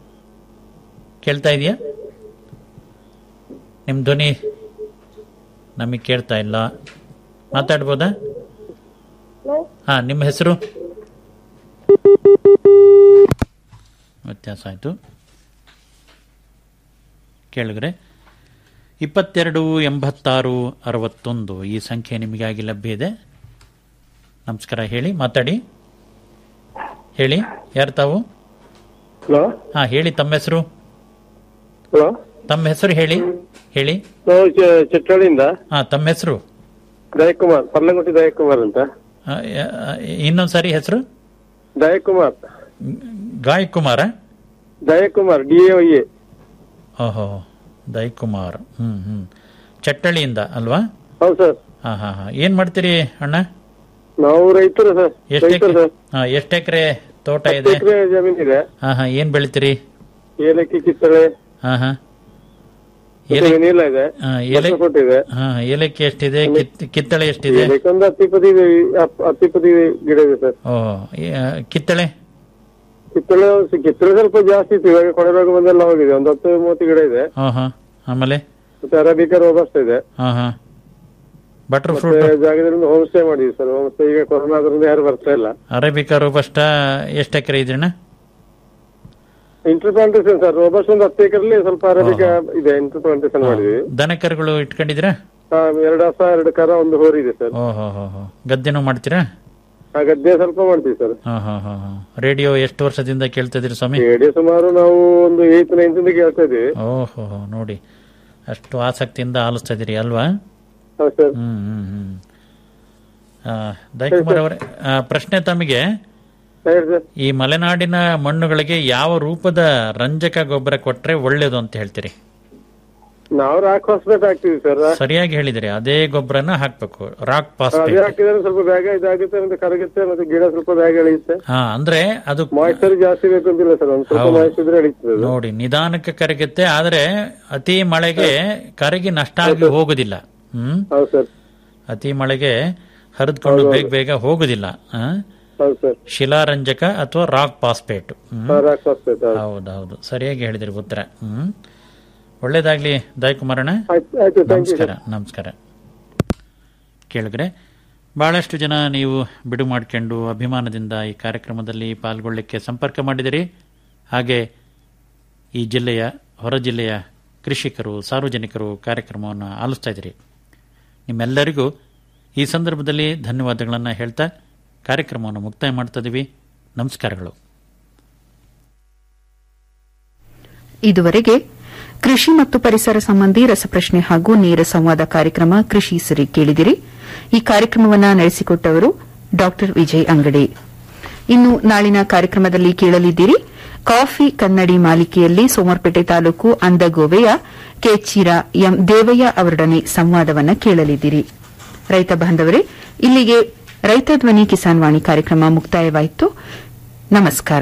ಕೇಳ್ತಾ ಇದೆಯಾ ನಿಮ್ಮ ಧ್ವನಿ ನಮಗೆ ಕೇಳ್ತಾ ಇಲ್ಲ ಮಾತಾಡ್ಬೋದಾ ಹಾ ನಿಮ್ಮ ಹೆಸರು ವ್ಯತ್ಯಾಸ ಆಯಿತು ಕೇಳಿದ್ರೆ ಇಪ್ಪತ್ತೆರಡು ಎಂಬತ್ತಾರು ಅರವತ್ತೊಂದು ಈ ಸಂಖ್ಯೆ ನಿಮಗಾಗಿ ಲಭ್ಯ ಇದೆ ನಮಸ್ಕಾರ ಹೇಳಿ ಮಾತಾಡಿ ಹೇಳಿ ಯಾರು ತಾವು ಹಲೋ ಹಾ ಹೇಳಿ ತಮ್ಮ ಹೆಸರು ಹಲೋ ತಮ್ಮ ಹೆಸರು ಹೇಳಿ ಹೇಳಿ ನಾವು ಚ- ಚಿಟ್ಟಳ್ಳಿಯಿಂದ ಹಾ ತಮ್ಮ ಹೆಸರು ದಯಕುಮಾರ್ ಪರ್ಲಂಗುಟ್ಟಿ ದಯಕುಮಾರ್ ಅಂತ ಇನ್ನೊಂದ್ಸರಿ ಹೆಸರು ದಯಕುಮಾರ್ ಗಾಯ್ Kumar Dayakumar D A A ಓಹೋ ದಯಕುಮಾರ್ ಹ್ಮ್ ಹ್ಮ್ ಚಟ್ಟಳ್ಳಿಯಿಂದ ಅಲ್ವಾ ಹೌದು ಸರ್ ಹಾ ಹಾ ಹಾ ಏನ್ ಮಾಡ್ತೀರಿ ಅಣ್ಣ ನಾವು ರೈತರು ಸರ್ ಎಷ್ಟು ರೈತರು ಎಕರೆ ಸರ್ ಹಾ ಎಷ್ಟು ಎಕರೆ ತೋಟ ಹತ್ತು ಇದೆ ಎಕರೆ ಜಮೀನ್ ಇದೆ ಹಾ ಹಾ ಏನ್ ಬೆಳಿತೀರಿ ಏಲಕ್ಕಿ ಕಿತ್ತಳೆ ಹಾ ಹಾ ಮತ್ತೆ ಏಲಕ್ಕಿ ವೆನಿಲಾ ಇದೆ ಹಾ, ಏಲಕ್ಕಿ ಬಸವಪುಟ್ಟು ಇದೆ ಹಾ ಏಲಕ್ಕಿ ಎಷ್ಟಿದೆ ಕಿತ್- ಕಿತ್ತಳೆ ಎಷ್ಟಿದೆ ಏಲಕ್ಕಿ ಒಂದು ಹತ್ತಿಪ್ಪತ್ತು ಇದೆ ಹತ್- ಹತ್ತಿಪ್ಪತ್ತು ಗಿಡ ಇದೆ ಸರ್ ಓ ಈ, ಆ, ಕಿತ್ತಳೆ ಕಿತ್ತಳೆ ಕಿತ್ತಳೆ ಸ್ವಲ್ಪ ಜಾಸ್ತಿ ಇತ್ತು ಇವಾಗ ಕೊಳೆ ರೋಗ ಬಂದೆಲ್ಲ ಹೋಗಿದೆ ಒಂದು ಹತ್ತು ಮೂವತ್ತು ಗಿಡ ಇದೆ ಹಾ ಹಾ ಆಮೇಲೆ ಮತ್ತೆ ಅರಬಿಕಾ ರೋಬಸ್ಟ್ ಇದೆ ಹಾ ಹಾ ಬಟರ್ ಮತ್ತೆ ಫ್ರೂಟ್ ಜಾಗದಲ್ಲಿ ಹೋಮ್ ಸ್ಟೇ ಮಾಡಿದ್ವಿ ಸರ್ ಹೋಮ್ ಸ್ಟೇ ಈಗ ಕೊರೋನಾ ಆದ್ರಿಂದ ಯಾರು ಬರ್ತಾ ಇಲ್ಲ ಅರೇಬಿಕಾ ರೋಬಸ್ಟ ಎಷ್ಟು ಎಕರೆ ಇದೆಣ್ಣ ಇಂಟರ್ ಪ್ಲಾಂಟೇಶನ್ ಸರ್ ರೋಬಸ್ಟ್ ಒಂದು ಹತ್ತು ಎಕರೆಲಿ ಸ್ವಲ್ಪ ಅರೇಬಿಕಾ ಇದೆ ಇಂಟರ್ ಪ್ಲಾಂಟೇಶನ್ ಮಾಡಿದ್ವಿ ದನ ಕರುಗಳು ಇಟ್ಕೊಂಡಿದ್ದೀರಾ ಆ, ಎರಡು ಹಸ ಎರಡು ಕರ ಒಂದು ಹೋರಿ ಇದೆ ಸರ್ ಓ ಹೋ ಹೋ ಹೋ ಗದ್ದೆನೂ ಮಾಡ್ತೀರಾ ಆ ಗದ್ದೆ ಸ್ವಲ್ಪ ಮಾಡ್ತೀವಿ ಸರ್ ಹಾ ಹಾ ಹಾ ಹಾ ರೇಡಿಯೋ ಎಷ್ಟು ವರ್ಷದಿಂದ ಕೇಳ್ತಾ ಇದೀರಿ ಸ್ವಾಮಿ ರೇಡಿಯೋ ಸುಮಾರು ನಾವು ಒಂದು ಏತ್ ನೈನ್ತ್ ಇಂದ ಕೇಳ್ತಾ ಇದೀವಿ ಓಹೋ ಹೋ ನೋಡಿ ಅಷ್ಟು ಆಸಕ್ತಿಯಿಂದ ಆಲಿಸ್ತಾ ಇದೀರಿ ಅಲ್ವಾ ಹೌದು ಸರ್ ಹ್ಮ್ ಹ್ಮ್ ಹ್ಮ್ ಆ, ದಯಕುಮಾರ್ ಅವರೇ ಆ, ಪ್ರಶ್ನೆ ತಮಗೆ ಹೇಳಿ ಸರ್ ಈ ಮಲೆನಾಡಿನ ಮಣ್ಣುಗಳಿಗೆ ಯಾವ ರೂಪದ ರಂಜಕ ಗೊಬ್ಬರ ಕೊಟ್ರೆ ಒಳ್ಳೇದು ಅಂತ ಹೇಳ್ತೀರಿ ನಾವು ರಾಕ್ ಹಾಸ್ಪೇಟ್ ಹಾಕ್ತಿವಿ ಸರ್ ಸರಿಯಾಗಿ ಹೇಳಿದಿರಿ ಅದೇ ಗೊಬ್ಬರನ ಹಾಕ್ಬೇಕು ರಾಕ್ ಅದೇ ಫಾಸ್ಫೇಟ್ ಹಾಕಿದ್ರೆ ಸ್ವಲ್ಪ ಬೇಗ ಇದಾಗುತ್ತೆ ಮತ್ತೆ ಕರಗುತ್ತೆ ಮತ್ತೆ ಗಿಡ ಸ್ವಲ್ಪ ಬೇಗ ಎಳೆಯುತ್ತೆ ಹಾ ಅಂದ್ರೆ ಅದು ಮಾಯಿಶ್ಚರ್ ಜಾಸ್ತಿ ಬೇಕು ಅಂತಿಲ್ಲ ಸರ್ ಒಂದ್ ಸ್ವಲ್ಪ ಹೌದು. ಮಾಯಿಶ್ಚರ್ ಇದ್ರೆ ಎಳೀತದೆ ಅದು. ನೋಡಿ ನಿಧಾನಕ್ಕೆ ಕರಗುತ್ತೆ ಆದ್ರೆ ಅತಿ ಮಳೆಗೆ ಕರಗಿ ನಷ್ಟ ಆಗಿ ಹೋಗುದಿಲ್ಲ ಹ್ಮ್ ಹೌದು ಸರ್ ಅತಿ ಮಳೆಗೆ ಹರಿದ್ಕೊಂಡು ಬೇಗ ಬೇಗ ಹೋಗುದಿಲ್ಲ ಆ? ಹೌದು ಸರ್ ಶಿಲಾರಂಜಕ ಅಥವಾ rock phosphate hmm rock phosphate ಹೌದೌದು ಸರಿಯಾಗಿ ಹೇಳಿದ್ರಿ ಉತ್ತರ ಹ್ಮ್ ಒಳ್ಳೇದಾಗ್ಲಿ ದಯಕುಮಾರಣ್ಣ ಆಯ್ತು ಆಯ್ತು ಥ್ಯಾಂಕ್ ಯು ನಮಸ್ಕಾರ ನಮಸ್ಕಾರ ಕೇಳಿದ್ರೆ ಬಹಳಷ್ಟು ಜನ ನೀವು ಬಿಡು ಮಾಡ್ಕೊಂಡು ಅಭಿಮಾನದಿಂದ ಈ ಕಾರ್ಯಕ್ರಮದಲ್ಲಿ ಪಾಲ್ಗೊಳ್ಳಿಕ್ಕೆ ಸಂಪರ್ಕ ಮಾಡಿದಿರಿ ಹಾಗೆ ಈ ಜಿಲ್ಲೆಯ ಹೊರ ಜಿಲ್ಲೆಯ ಕೃಷಿಕರು ಸಾರ್ವಜನಿಕರು ಕಾರ್ಯಕ್ರಮವನ್ನು ಆಲಿಸ್ತಾ ಇದ್ದೀರಿ ನಿಮ್ಮೆಲ್ಲರಿಗೂ ಈ ಸಂದರ್ಭದಲ್ಲಿ ಧನ್ಯವಾದಗಳನ್ನು ಹೇಳ್ತಾ ಕಾರ್ಯಕ್ರಮವನ್ನು ಮುಕ್ತಾಯ ಮಾಡ್ತಾ ಇದೀವಿ ನಮಸ್ಕಾರಗಳು ಇದುವರೆಗೆ ಕೃಷಿ ಮತ್ತು ಪರಿಸರ ಸಂಬಂಧಿ ರಸಪ್ರಶ್ನೆ ಹಾಗೂ ನೇರ ಸಂವಾದ ಕಾರ್ಯಕ್ರಮ ಕೃಷಿ ಸಿರಿ ಕೇಳಿದಿರಿ ಈ ಕಾರ್ಯಕ್ರಮವನ್ನು ನಡೆಸಿಕೊಟ್ಟವರು ಡಾ ವಿಜಯ್ ಅಂಗಡಿ ಇನ್ನು ನಾಳಿನ ಕಾರ್ಯಕ್ರಮದಲ್ಲಿ ಕೇಳಲಿದ್ದೀರಿ ಕಾಫಿ ಕನ್ನಡಿ ಮಾಲಿಕೆಯಲ್ಲಿ ಸೋಮರ್ಪೇಟೆ ತಾಲೂಕು ಅಂದಗೋವೆಯ ಕೆಚಿರ ಎಂ ದೇವಯ್ಯ ಅವರೊಡನೆ ಸಂವಾದವನ್ನು ಕೇಳಲಿದ್ದೀರಿ ರೈತ ಬಾಂಧವರೇ ಇಲ್ಲಿಗೆ ರೈತ ಧ್ವನಿ ಕಿಸಾನ್ ವಾಣಿ ಕಾರ್ಯಕ್ರಮ ಮುಕ್ತಾಯವಾಯಿತು ನಮಸ್ಕಾರ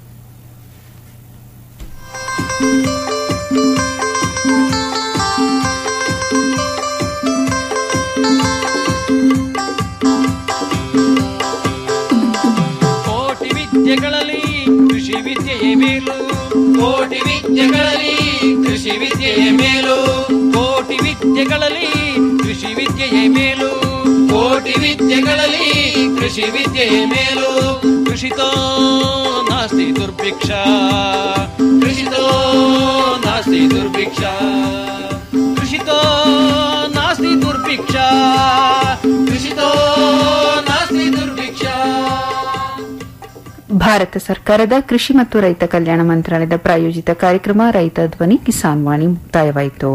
ಕೋಟಿ ವಿದ್ಯೆಗಳಲ್ಲಿ ಕೃಷಿ ವಿದ್ಯೆಯೇ ಮೇಲು ಕೋಟಿ ವಿದ್ಯೆಗಳಲ್ಲಿ ಕೃಷಿ ವಿದ್ಯೆಯೇ ಮೇಲು ಕೋಟಿ ವಿದ್ಯೆಗಳಲ್ಲಿ ಕೃಷಿ ವಿದ್ಯೆಯೇ ಮೇಲು ಕೋಟಿ ವಿದ್ಯೆಗಳಲ್ಲಿ ಕೃಷಿ ವಿದ್ಯೆಯೇ ಮೇಲು ಕೃಷಿತೋ ನಾಸ್ತಿ ದುರ್ಭಿಕ್ಷ ಕೃಷಿತೋ ನಾಸ್ತಿ ದುರ್ಭಿಕ್ಷ ಕೃಷಿತೋ ನಾಸ್ತಿ ದುರ್ಭಿಕ್ಷ ಕೃಷಿತೋ ನಾಸ್ತಿ ದುರ್ಭಿಕ್ಷ ಭಾರತ ಸರ್ಕಾರದ ಕೃಷಿ ಮತ್ತು ರೈತ ಕಲ್ಯಾಣ ಮಂತ್ರಾಲಯದ ಪ್ರಾಯೋಜಿತ ಕಾರ್ಯಕ್ರಮ ರೈತ ಧ್ವನಿ ಕಿಸಾನ್ ವಾಣಿ ಮುಕ್ತಾಯವಾಯಿತು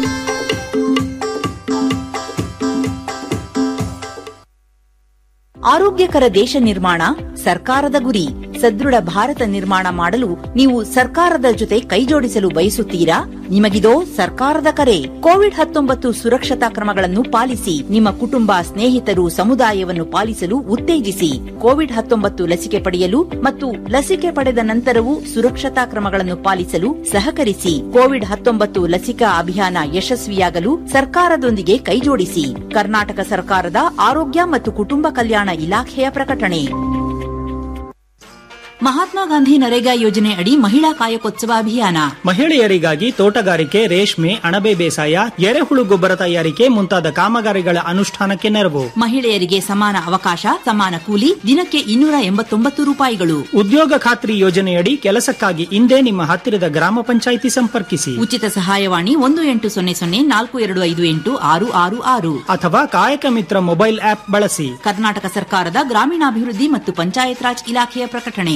ಆರೋಗ್ಯಕರ ದೇಶ ನಿರ್ಮಾಣ ಸರ್ಕಾರದ ಗುರಿ ಸದೃಢ ಭಾರತ ನಿರ್ಮಾಣ ಮಾಡಲು ನೀವು ಸರ್ಕಾರದ ಜೊತೆ ಕೈಜೋಡಿಸಲು ಬಯಸುತ್ತೀರಾ ನಿಮಗಿದೋ ಸರ್ಕಾರದ ಕರೆ ಕೋವಿಡ್ ಹತ್ತೊಂಬತ್ತು ಸುರಕ್ಷತಾ ಕ್ರಮಗಳನ್ನು ಪಾಲಿಸಿ ನಿಮ್ಮ ಕುಟುಂಬ ಸ್ನೇಹಿತರು ಸಮುದಾಯವನ್ನು ಪಾಲಿಸಲು ಉತ್ತೇಜಿಸಿ ಕೋವಿಡ್ ಹತ್ತೊಂಬತ್ತು ಲಸಿಕೆ ಪಡೆಯಲು ಮತ್ತು ಲಸಿಕೆ ಪಡೆದ ನಂತರವೂ ಸುರಕ್ಷತಾ ಕ್ರಮಗಳನ್ನು ಪಾಲಿಸಲು ಸಹಕರಿಸಿ ಕೋವಿಡ್ ಹತ್ತೊಂಬತ್ತು ಲಸಿಕಾ ಅಭಿಯಾನ ಯಶಸ್ವಿಯಾಗಲು ಸರ್ಕಾರದೊಂದಿಗೆ ಕೈಜೋಡಿಸಿ ಕರ್ನಾಟಕ ಸರ್ಕಾರದ ಆರೋಗ್ಯ ಮತ್ತು ಕುಟುಂಬ ಕಲ್ಯಾಣ ಇಲಾಖೆಯ ಪ್ರಕಟಣೆ ಮಹಾತ್ಮ ಗಾಂಧಿ ನರೇಗಾ ಯೋಜನೆ ಅಡಿ ಮಹಿಳಾ ಕಾಯಕೋತ್ಸವ ಅಭಿಯಾನ ಮಹಿಳೆಯರಿಗಾಗಿ ತೋಟಗಾರಿಕೆ ರೇಷ್ಮೆ ಅಣಬೆ ಬೇಸಾಯ ಎರೆಹುಳು ಗೊಬ್ಬರ ತಯಾರಿಕೆ ಮುಂತಾದ ಕಾಮಗಾರಿಗಳ ಅನುಷ್ಠಾನಕ್ಕೆ ನೆರವು ಮಹಿಳೆಯರಿಗೆ ಸಮಾನ ಅವಕಾಶ ಸಮಾನ ಕೂಲಿ ದಿನಕ್ಕೆ ಇನ್ನೂರ ಎಂಬತ್ತೊಂಬತ್ತು ರೂಪಾಯಿಗಳು ಉದ್ಯೋಗ ಖಾತ್ರಿ ಯೋಜನೆಯಡಿ ಕೆಲಸಕ್ಕಾಗಿ ಇಂದೇ ನಿಮ್ಮ ಹತ್ತಿರದ ಗ್ರಾಮ ಪಂಚಾಯಿತಿ ಸಂಪರ್ಕಿಸಿ ಉಚಿತ ಸಹಾಯವಾಣಿ ಒಂದು ಎಂಟು ಸೊನ್ನೆ ಸೊನ್ನೆ ನಾಲ್ಕು ಎರಡು ಐದು ಎಂಟು ಆರು ಆರು ಆರು ಅಥವಾ ಕಾಯಕ ಮಿತ್ರ ಮೊಬೈಲ್ ಆಪ್ ಬಳಸಿ ಕರ್ನಾಟಕ ಸರ್ಕಾರದ ಗ್ರಾಮೀಣಾಭಿವೃದ್ಧಿ ಮತ್ತು ಪಂಚಾಯತ್ ರಾಜ್ ಇಲಾಖೆಯ ಪ್ರಕಟಣೆ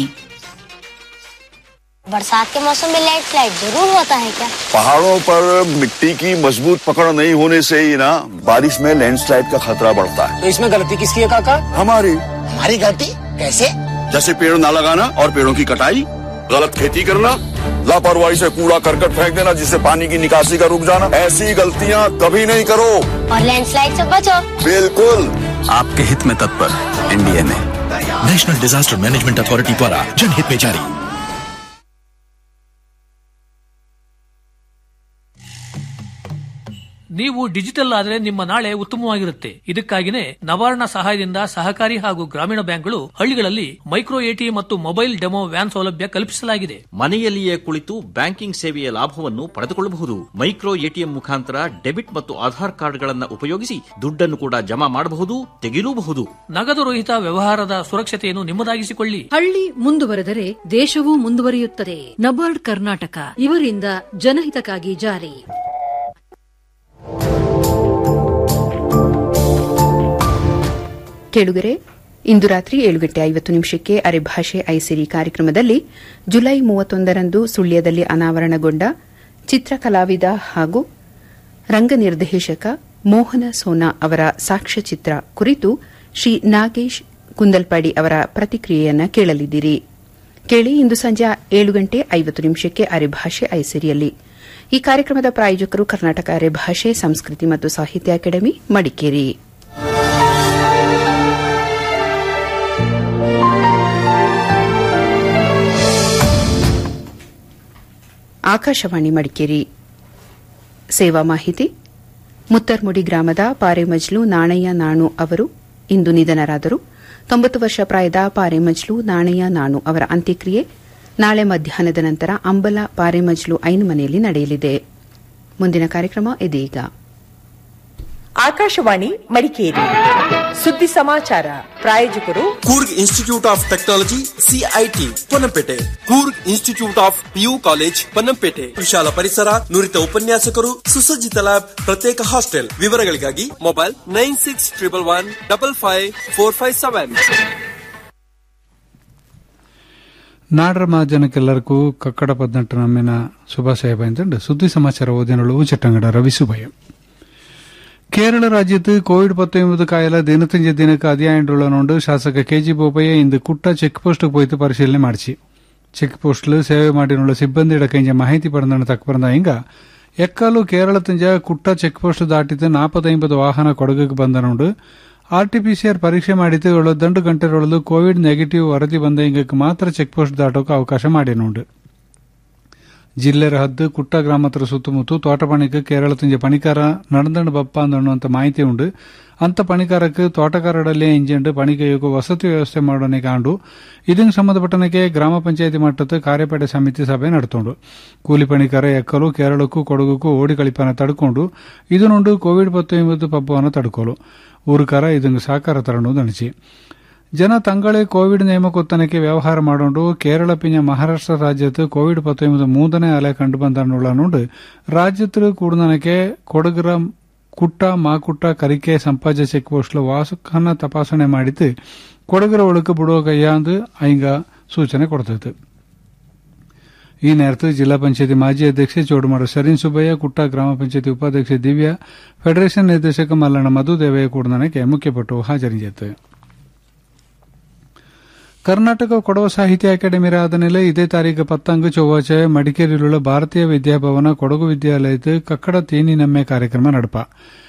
बरसात के मौसम में लाइट स्लाइड जरूर होता है क्या पहाड़ों पर मिट्टी की मजबूत पकड़ नहीं होने से ही ना बारिश में लैंडस्लाइड का खतरा बढ़ता है तो इसमें गलती किसकी है काका हमारी हमारी गलती कैसे जैसे पेड़ ना लगाना और पेड़ों की कटाई गलत खेती करना लापरवाही से कूड़ा करकट फेंक देना जिससे पानी की निकासी का रुक जाना ऐसी गलतियाँ कभी नहीं करो और लैंडस्लाइड से बचो बिल्कुल आपके हित में तत्पर एनडीए में नेशनल डिजास्टर मैनेजमेंट अथॉरिटी द्वारा जनहित में जारी ನೀವು ಡಿಜಿಟಲ್ ಆದರೆ ನಿಮ್ಮ ನಾಳೆ ಉತ್ತಮವಾಗಿರುತ್ತೆ ಇದಕ್ಕಾಗಿನೇ ನವಾರ್ಣ ಸಹಾಯದಿಂದ ಸಹಕಾರಿ ಹಾಗೂ ಗ್ರಾಮೀಣ ಬ್ಯಾಂಕ್ಗಳು ಹಳ್ಳಿಗಳಲ್ಲಿ micro A T mobile demo van ಸೌಲಭ್ಯ ಕಲ್ಪಿಸಲಾಗಿದೆ ಮನೆಯಲ್ಲಿಯೇ ಕುಳಿತು ಬ್ಯಾಂಕಿಂಗ್ ಸೇವೆಯ ಲಾಭವನ್ನು ಪಡೆದುಕೊಳ್ಳಬಹುದು ಮೈಕ್ರೋ ಎಟಿಎಂ ಮುಖಾಂತರ ಡೆಬಿಟ್ ಮತ್ತು ಆಧಾರ್ ಕಾರ್ಡ್ಗಳನ್ನು ಉಪಯೋಗಿಸಿ ದುಡ್ಡನ್ನು ಕೂಡ ಜಮಾ ಮಾಡಬಹುದು ತೆಗೆಯಲೂಬಹುದು ನಗದು ರಹಿತ ವ್ಯವಹಾರದ ಸುರಕ್ಷತೆಯನ್ನು ನಿಮ್ಮದಾಗಿಸಿಕೊಳ್ಳಿ ಹಳ್ಳಿ ಮುಂದುವರೆದರೆ ದೇಶವೂ ಮುಂದುವರಿಯುತ್ತದೆ ನಬಾರ್ಡ್ ಕರ್ನಾಟಕ ಇವರಿಂದ ಜನಹಿತಕ್ಕಾಗಿ ಜಾರಿ ಕೇಳುಗರೆ ಇಂದು ರಾತ್ರಿ ಏಳು ಗಂಟೆ ಐವತ್ತು ನಿಮಿಷಕ್ಕೆ ಅರೆಭಾಷೆ ಐಸಿರಿ ಕಾರ್ಯಕ್ರಮದಲ್ಲಿ ಜುಲೈ ಮೂವತ್ತೊಂದರಂದು ಸುಳ್ಯದಲ್ಲಿ ಅನಾವರಣಗೊಂಡ ಚಿತ್ರಕಲಾವಿದ ಹಾಗೂ ರಂಗ ನಿರ್ದೇಶಕ ಮೋಹನ ಸೋನಾ ಅವರ ಸಾಕ್ಷ್ಯಚಿತ್ರ ಕುರಿತು ಶ್ರೀ ನಾಗೇಶ್ ಕುಂದಲ್ಪಾಡಿ ಅವರ ಪ್ರತಿಕ್ರಿಯೆಯನ್ನು ಕೇಳಲಿದ್ದೀರಿ ಕೇಳಿ ಇಂದು ಸಂಜೆ ಏಳು ಗಂಟೆ ಐವತ್ತು ನಿಮಿಷಕ್ಕೆ ಅರೆಭಾಷೆ ಐಸಿರಿಯಲ್ಲಿ ಈ ಕಾರ್ಯಕ್ರಮದ ಪ್ರಾಯೋಜಕರು ಕರ್ನಾಟಕ ಅರೆಭಾಷೆ ಸಂಸ್ಕೃತಿ ಮತ್ತು ಸಾಹಿತ್ಯ ಅಕಾಡೆಮಿ ಮಡಿಕೇರಿ ಆಕಾಶವಾಣಿ ಮಡಿಕೇರಿ ಸೇವಾ ಮಾಹಿತಿ ಮುತ್ತರ್ಮುಡಿ ಗ್ರಾಮದ ಪಾರೆಮಜ್ಲು ನಾಣಯ್ಯ ನಾಣು ಅವರು ಇಂದು ನಿಧನರಾದರು ತೊಂಬತ್ತು ವರ್ಷ ಪ್ರಾಯದ ಪಾರೆಮಜ್ಲು ನಾಣಯ್ಯ ನಾಣು ಅವರ ಅಂತ್ಯಕ್ರಿಯೆ ನಾಳೆ ಮಧ್ಯಾಹ್ನದ ನಂತರ ಅಂಬಲ ಪಾರೆಮಜ್ಲು ಐನು ಮನೆಯಲ್ಲಿ ನಡೆಯಲಿದೆ ಮುಂದಿನ ಕಾರ್ಯಕ್ರಮ ಇದೀಗ ಆಕಾಶವಾಣಿ ಮಡಿಕೇರಿ ಸುದ್ದಿ ಸಮಾಚಾರ ಪ್ರಾಯೋಜಕರು Coorg institute of technology CIT Ponnampet Coorg institute of PU college Ponnampet ವಿಶಾಲ ಪರಿಸರ ನುರಿತ ಉಪನ್ಯಾಸಕರು ಸುಸಜ್ಜಿತ ಲ್ಯಾಬ್ ಪ್ರತ್ಯೇಕ ಹಾಸ್ಟೆಲ್ ವಿವರಗಳಿಗಾಗಿ mobile nine six triple one double five four five seven ನಾಡರ ಮಹಾಜನಕ್ಕೆಲ್ಲರಿಗೂ ಕಕ್ಕಡ ಪದ್ನೆಂಟು ನಮ್ಮಿನ ಶುಭಾಶಯ ಬಯಂತಂಡು ಸುದ್ದಿ ಸಮಾಚಾರ ಓದಿನಳು ಚಿಟ್ಟಂಗಡ ರವಿ ಸುಭಯ ಕೇರಳ ರಾಜ್ಯത്ത് കോവിഡ് പത്തൊമ്പത് കായല ദിനത്തിഞ്ച് ദിനക്ക് അതിയായിട്ടുള്ളതുകൊണ്ട് ಶಾಸಕ ಕೆಜಿ ಬೋಪಯ್ಯ ಇಂದು ಕುಟ್ಟ ಚೆಕ್ ಪೋಸ್ಟ್ പോയിട്ട് ಪರಿಶೀಲನೆ ಮಾಡಿಸಿ ಚೆಕ್ ಪೋಸ್ಟ್ಲು ಸೇವೆ ಮಾಡಿനുള്ള ಸಿಬ್ಬಂದಿ ಕೈಂಜ ಮಾಹಿತಿ ಪಡೆದನ್ನು ತಕ್ಕ ಬಂದ ಹಿಂಗ ಎಕ್ಕಾಲು ಕೇರಳತಿಂಜ ಕುಟ್ಟ ಚೆಕ್ ಪೋಸ್ಟ್ ದಾಟಿದ್ದು ನಾಪತ್ತೈಂಬತ್ತು ವಾಹನ ಕೊಡಗಿಗೆ ಬಂದನುಂಡು ಆರ್ಟಿಪಿಸಿಆರ್ ಪರೀಕ್ಷೆ ಮಾಡಿದ್ದು ಏಳು ದಂಡು ಗಂಟೆರೊಳಲು ಕೋವಿಡ್ ನೆಗೆಟಿವ್ ವರದಿ ಬಂದ ಹಿಂಗಕ್ಕೆ ಮಾತ್ರ ಚೆಕ್ ಪೋಸ್ಟ್ ದಾಟೋಕೆ ಅವಕಾಶ ಮಾಡಿನುಂಡು ಜಿಲ್ಲೆರ ಹದ್ದು ಕುಟ್ಟ ಗ್ರಾಮತ್ರ ಸುತ್ತಮುತ್ತ ತೋಟ ಪಣಿಗೆ ಕೇರಳ ತಿಂಜ ಪಣಿಕಾರ நடந்தண்டு ಬಪ್ಪ ಅನ್ನುವಂತ ಮಾಹಿತಿ ಉಂಡು ಅಂತ ಪಣಿಕಾರಕ್ಕೆ ತೋಟಗಾರಡಲ್ಲೇ ಇಂಜೆಂಡು ಪಣಿಕೆಯೋಗ ವಸತಿ ವ್ಯವಸ್ಥೆ ಮಾಡೋನೆ ಕಾಂಡು ಇದಕ್ಕೆ ಸಂಬಂಧಪಟ್ಟನಕ್ಕೆ ಗ್ರಾಮ ಪಂಚಾಯತಿ ಮಟ್ಟದ ಕಾರ್ಯಪಡೆ ಸಮಿತಿ ಸಭೆ ನಡೆತೋಂಡು ಕೂಲಿ ಪಣಿಕಾರ ಎಕ್ಕಲು ಕೇರಳಕ್ಕೂ ಕೊಡಗುಕ್ಕೂ ಓಡಿ ಕಳಿಪನ ತಡ್ಕೊಂಡು ಇದನ್ನುಂಡು ಕೋವಿಡ್ ಪತ್ತೊಂಬತ್ತು ಪಬ್ಬವನ್ನು ತಡ್ಕೋಲು ಊರುಕಾರ ಇದಕ್ಕೆ ಸಹಕಾರ ತರಣ್ಣು ದಣಿಸಿ ಜನ ತಂಗಳೇ ಕೋವಿಡ್ ನೇಮಕೊತ್ತನಕ್ಕೆ ವ್ಯವಹಾರ ಮಾಡೋಂಡು ಕೇರಳ ಪಿಂಜ ಮಹಾರಾಷ್ಟ್ರ ರಾಜ್ಯത്ത് ಕೋವಿಡ್ പത്തൊമ്പത് മൂന്നನೇ ಅಲೆ ಕಂಡು ಬಂದನ್ನುಳ್ಳನುಂಡು ರಾಜ್ಯത്തിൽ കൂടുന്നനಕ್ಕೆ ಕೊಡಗರ ಕುಟ್ಟ ಮಾಕುಟ್ಟ ಕರಿಕೆ ಸಂಪಾಜ ಚೆಕ್ ಪೋಸ್ಟ್ ವಾಸುಕನ್ನ ತಪಾಸಣೆ ಮಾಡಿದ್ದು ಕೊಡಗರ ಒಳಕ್ಕೆ ಬಿಡುವ ಕೈಯಾಂದು ಐಂಗ ಸೂಚನೆ ಕೊಡ್ತೈತೆ ಈ നേരത്ത് ಜಿಲ್ಲಾ ಪಂಚಾಯತಿ ಮಾಜಿ ಅಧ್ಯಕ್ಷೆ ಚೋಡುಮಾಡ ಶರೀನ್ ಸುಬ್ಬಯ್ಯ ಕುಟ್ಟ ಗ್ರಾಮ ಪಂಚಾಯತಿ ಉಪಾಧ್ಯಕ್ಷೆ ದಿವ್ಯಾ ಫೆಡರೇಷನ್ ನಿರ್ದೇಶಕ ಮಲ್ಲಣ್ಣ ಮಧು ದೇವಯ್ಯ ಕೂಡನಕ್ಕೆ ಮುಖ್ಯಪಟ್ಟು ಹಾಜರಿಂಜತ್ತು ಕರ್ನಾಟಕ ಕೊಡವ ಸಾಹಿತ್ಯ ಅಕಾಡೆಮಿ ಆದನೆಲೆ ಇದೇ ತಾರೀಕು ಪತ್ತಂಗು ಚೊವ್ವಾಚೆ ಮಡಿಕೇರಿയിലുള്ള ಭಾರತೀಯ ವಿದ್ಯಾಭವನ ಕೊಡಗು ವಿದ್ಯಾಲಯದ ಕಕ್ಕಡ ತೀನಿ ನಮ್ಮೆ ಕಾರ್ಯಕ್ರಮ ನಡಪ